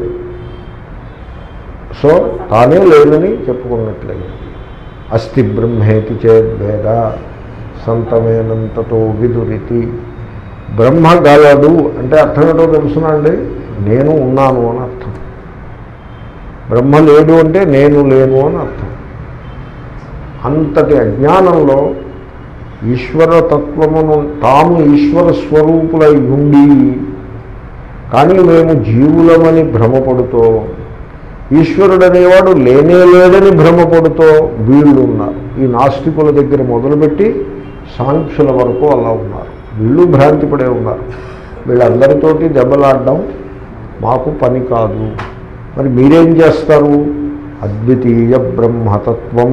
సో తానే లేదని చెప్పుకున్నట్లయినది అస్థి బ్రహ్మేతి చేద్ వేద సంతమేనంతతో విదురితి బ్రహ్మ గలడు అంటే అర్థం ఏంటో తెలుసునా అండి నేను ఉన్నాను అని అర్థం బ్రహ్మ లేడు అంటే నేను లేను అని అర్థం అంతటి అజ్ఞానంలో ఈశ్వర తత్వమును తాము ఈశ్వర స్వరూపులై ఉండి కానీ మేము జీవులమని భ్రమపడుతూ ఈశ్వరుడు అనేవాడు లేనే లేదని భ్రమపడుతూ వీళ్ళు ఉన్నారు ఈ నాస్తికుల దగ్గర మొదలుపెట్టి సాంఖ్యుల వరకు అలా ఉన్నారు వీళ్ళు భ్రాంతి పడే ఉన్నారు వీళ్ళందరితోటి దెబ్బలాడడం మాకు పని కాదు మరి మీరేం చేస్తారు అద్వితీయ బ్రహ్మతత్వం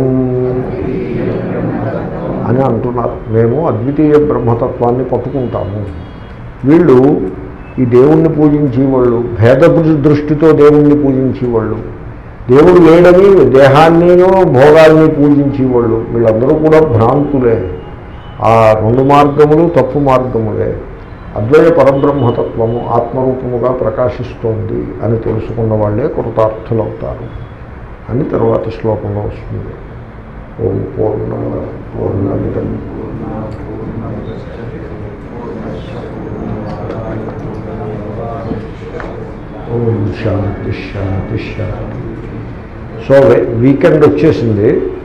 అని అంటున్నారు మేము అద్వితీయ బ్రహ్మతత్వాన్ని పట్టుకుంటాము వీళ్ళు ఈ దేవుణ్ణి పూజించేవాళ్ళు భేద దృష్టితో దేవుణ్ణి పూజించేవాళ్ళు దేవుడు లేడని దేహాన్నినో భోగాల్ని పూజించేవాళ్ళు వీళ్ళందరూ కూడా భ్రాంతులే ఆ రెండు మార్గములు తప్పు మార్గములే అద్వయ పరబ్రహ్మతత్వము ఆత్మరూపముగా ప్రకాశిస్తోంది అని తెలుసుకున్న వాళ్ళే కృతార్థులవుతారు అని తర్వాతి శ్లోకంలో వస్తుంది ఓం పూర్ణ పూర్ణమిదం ఓం శాంతి శాంతి శాంతి సో వీకెండ్ వచ్చేసింది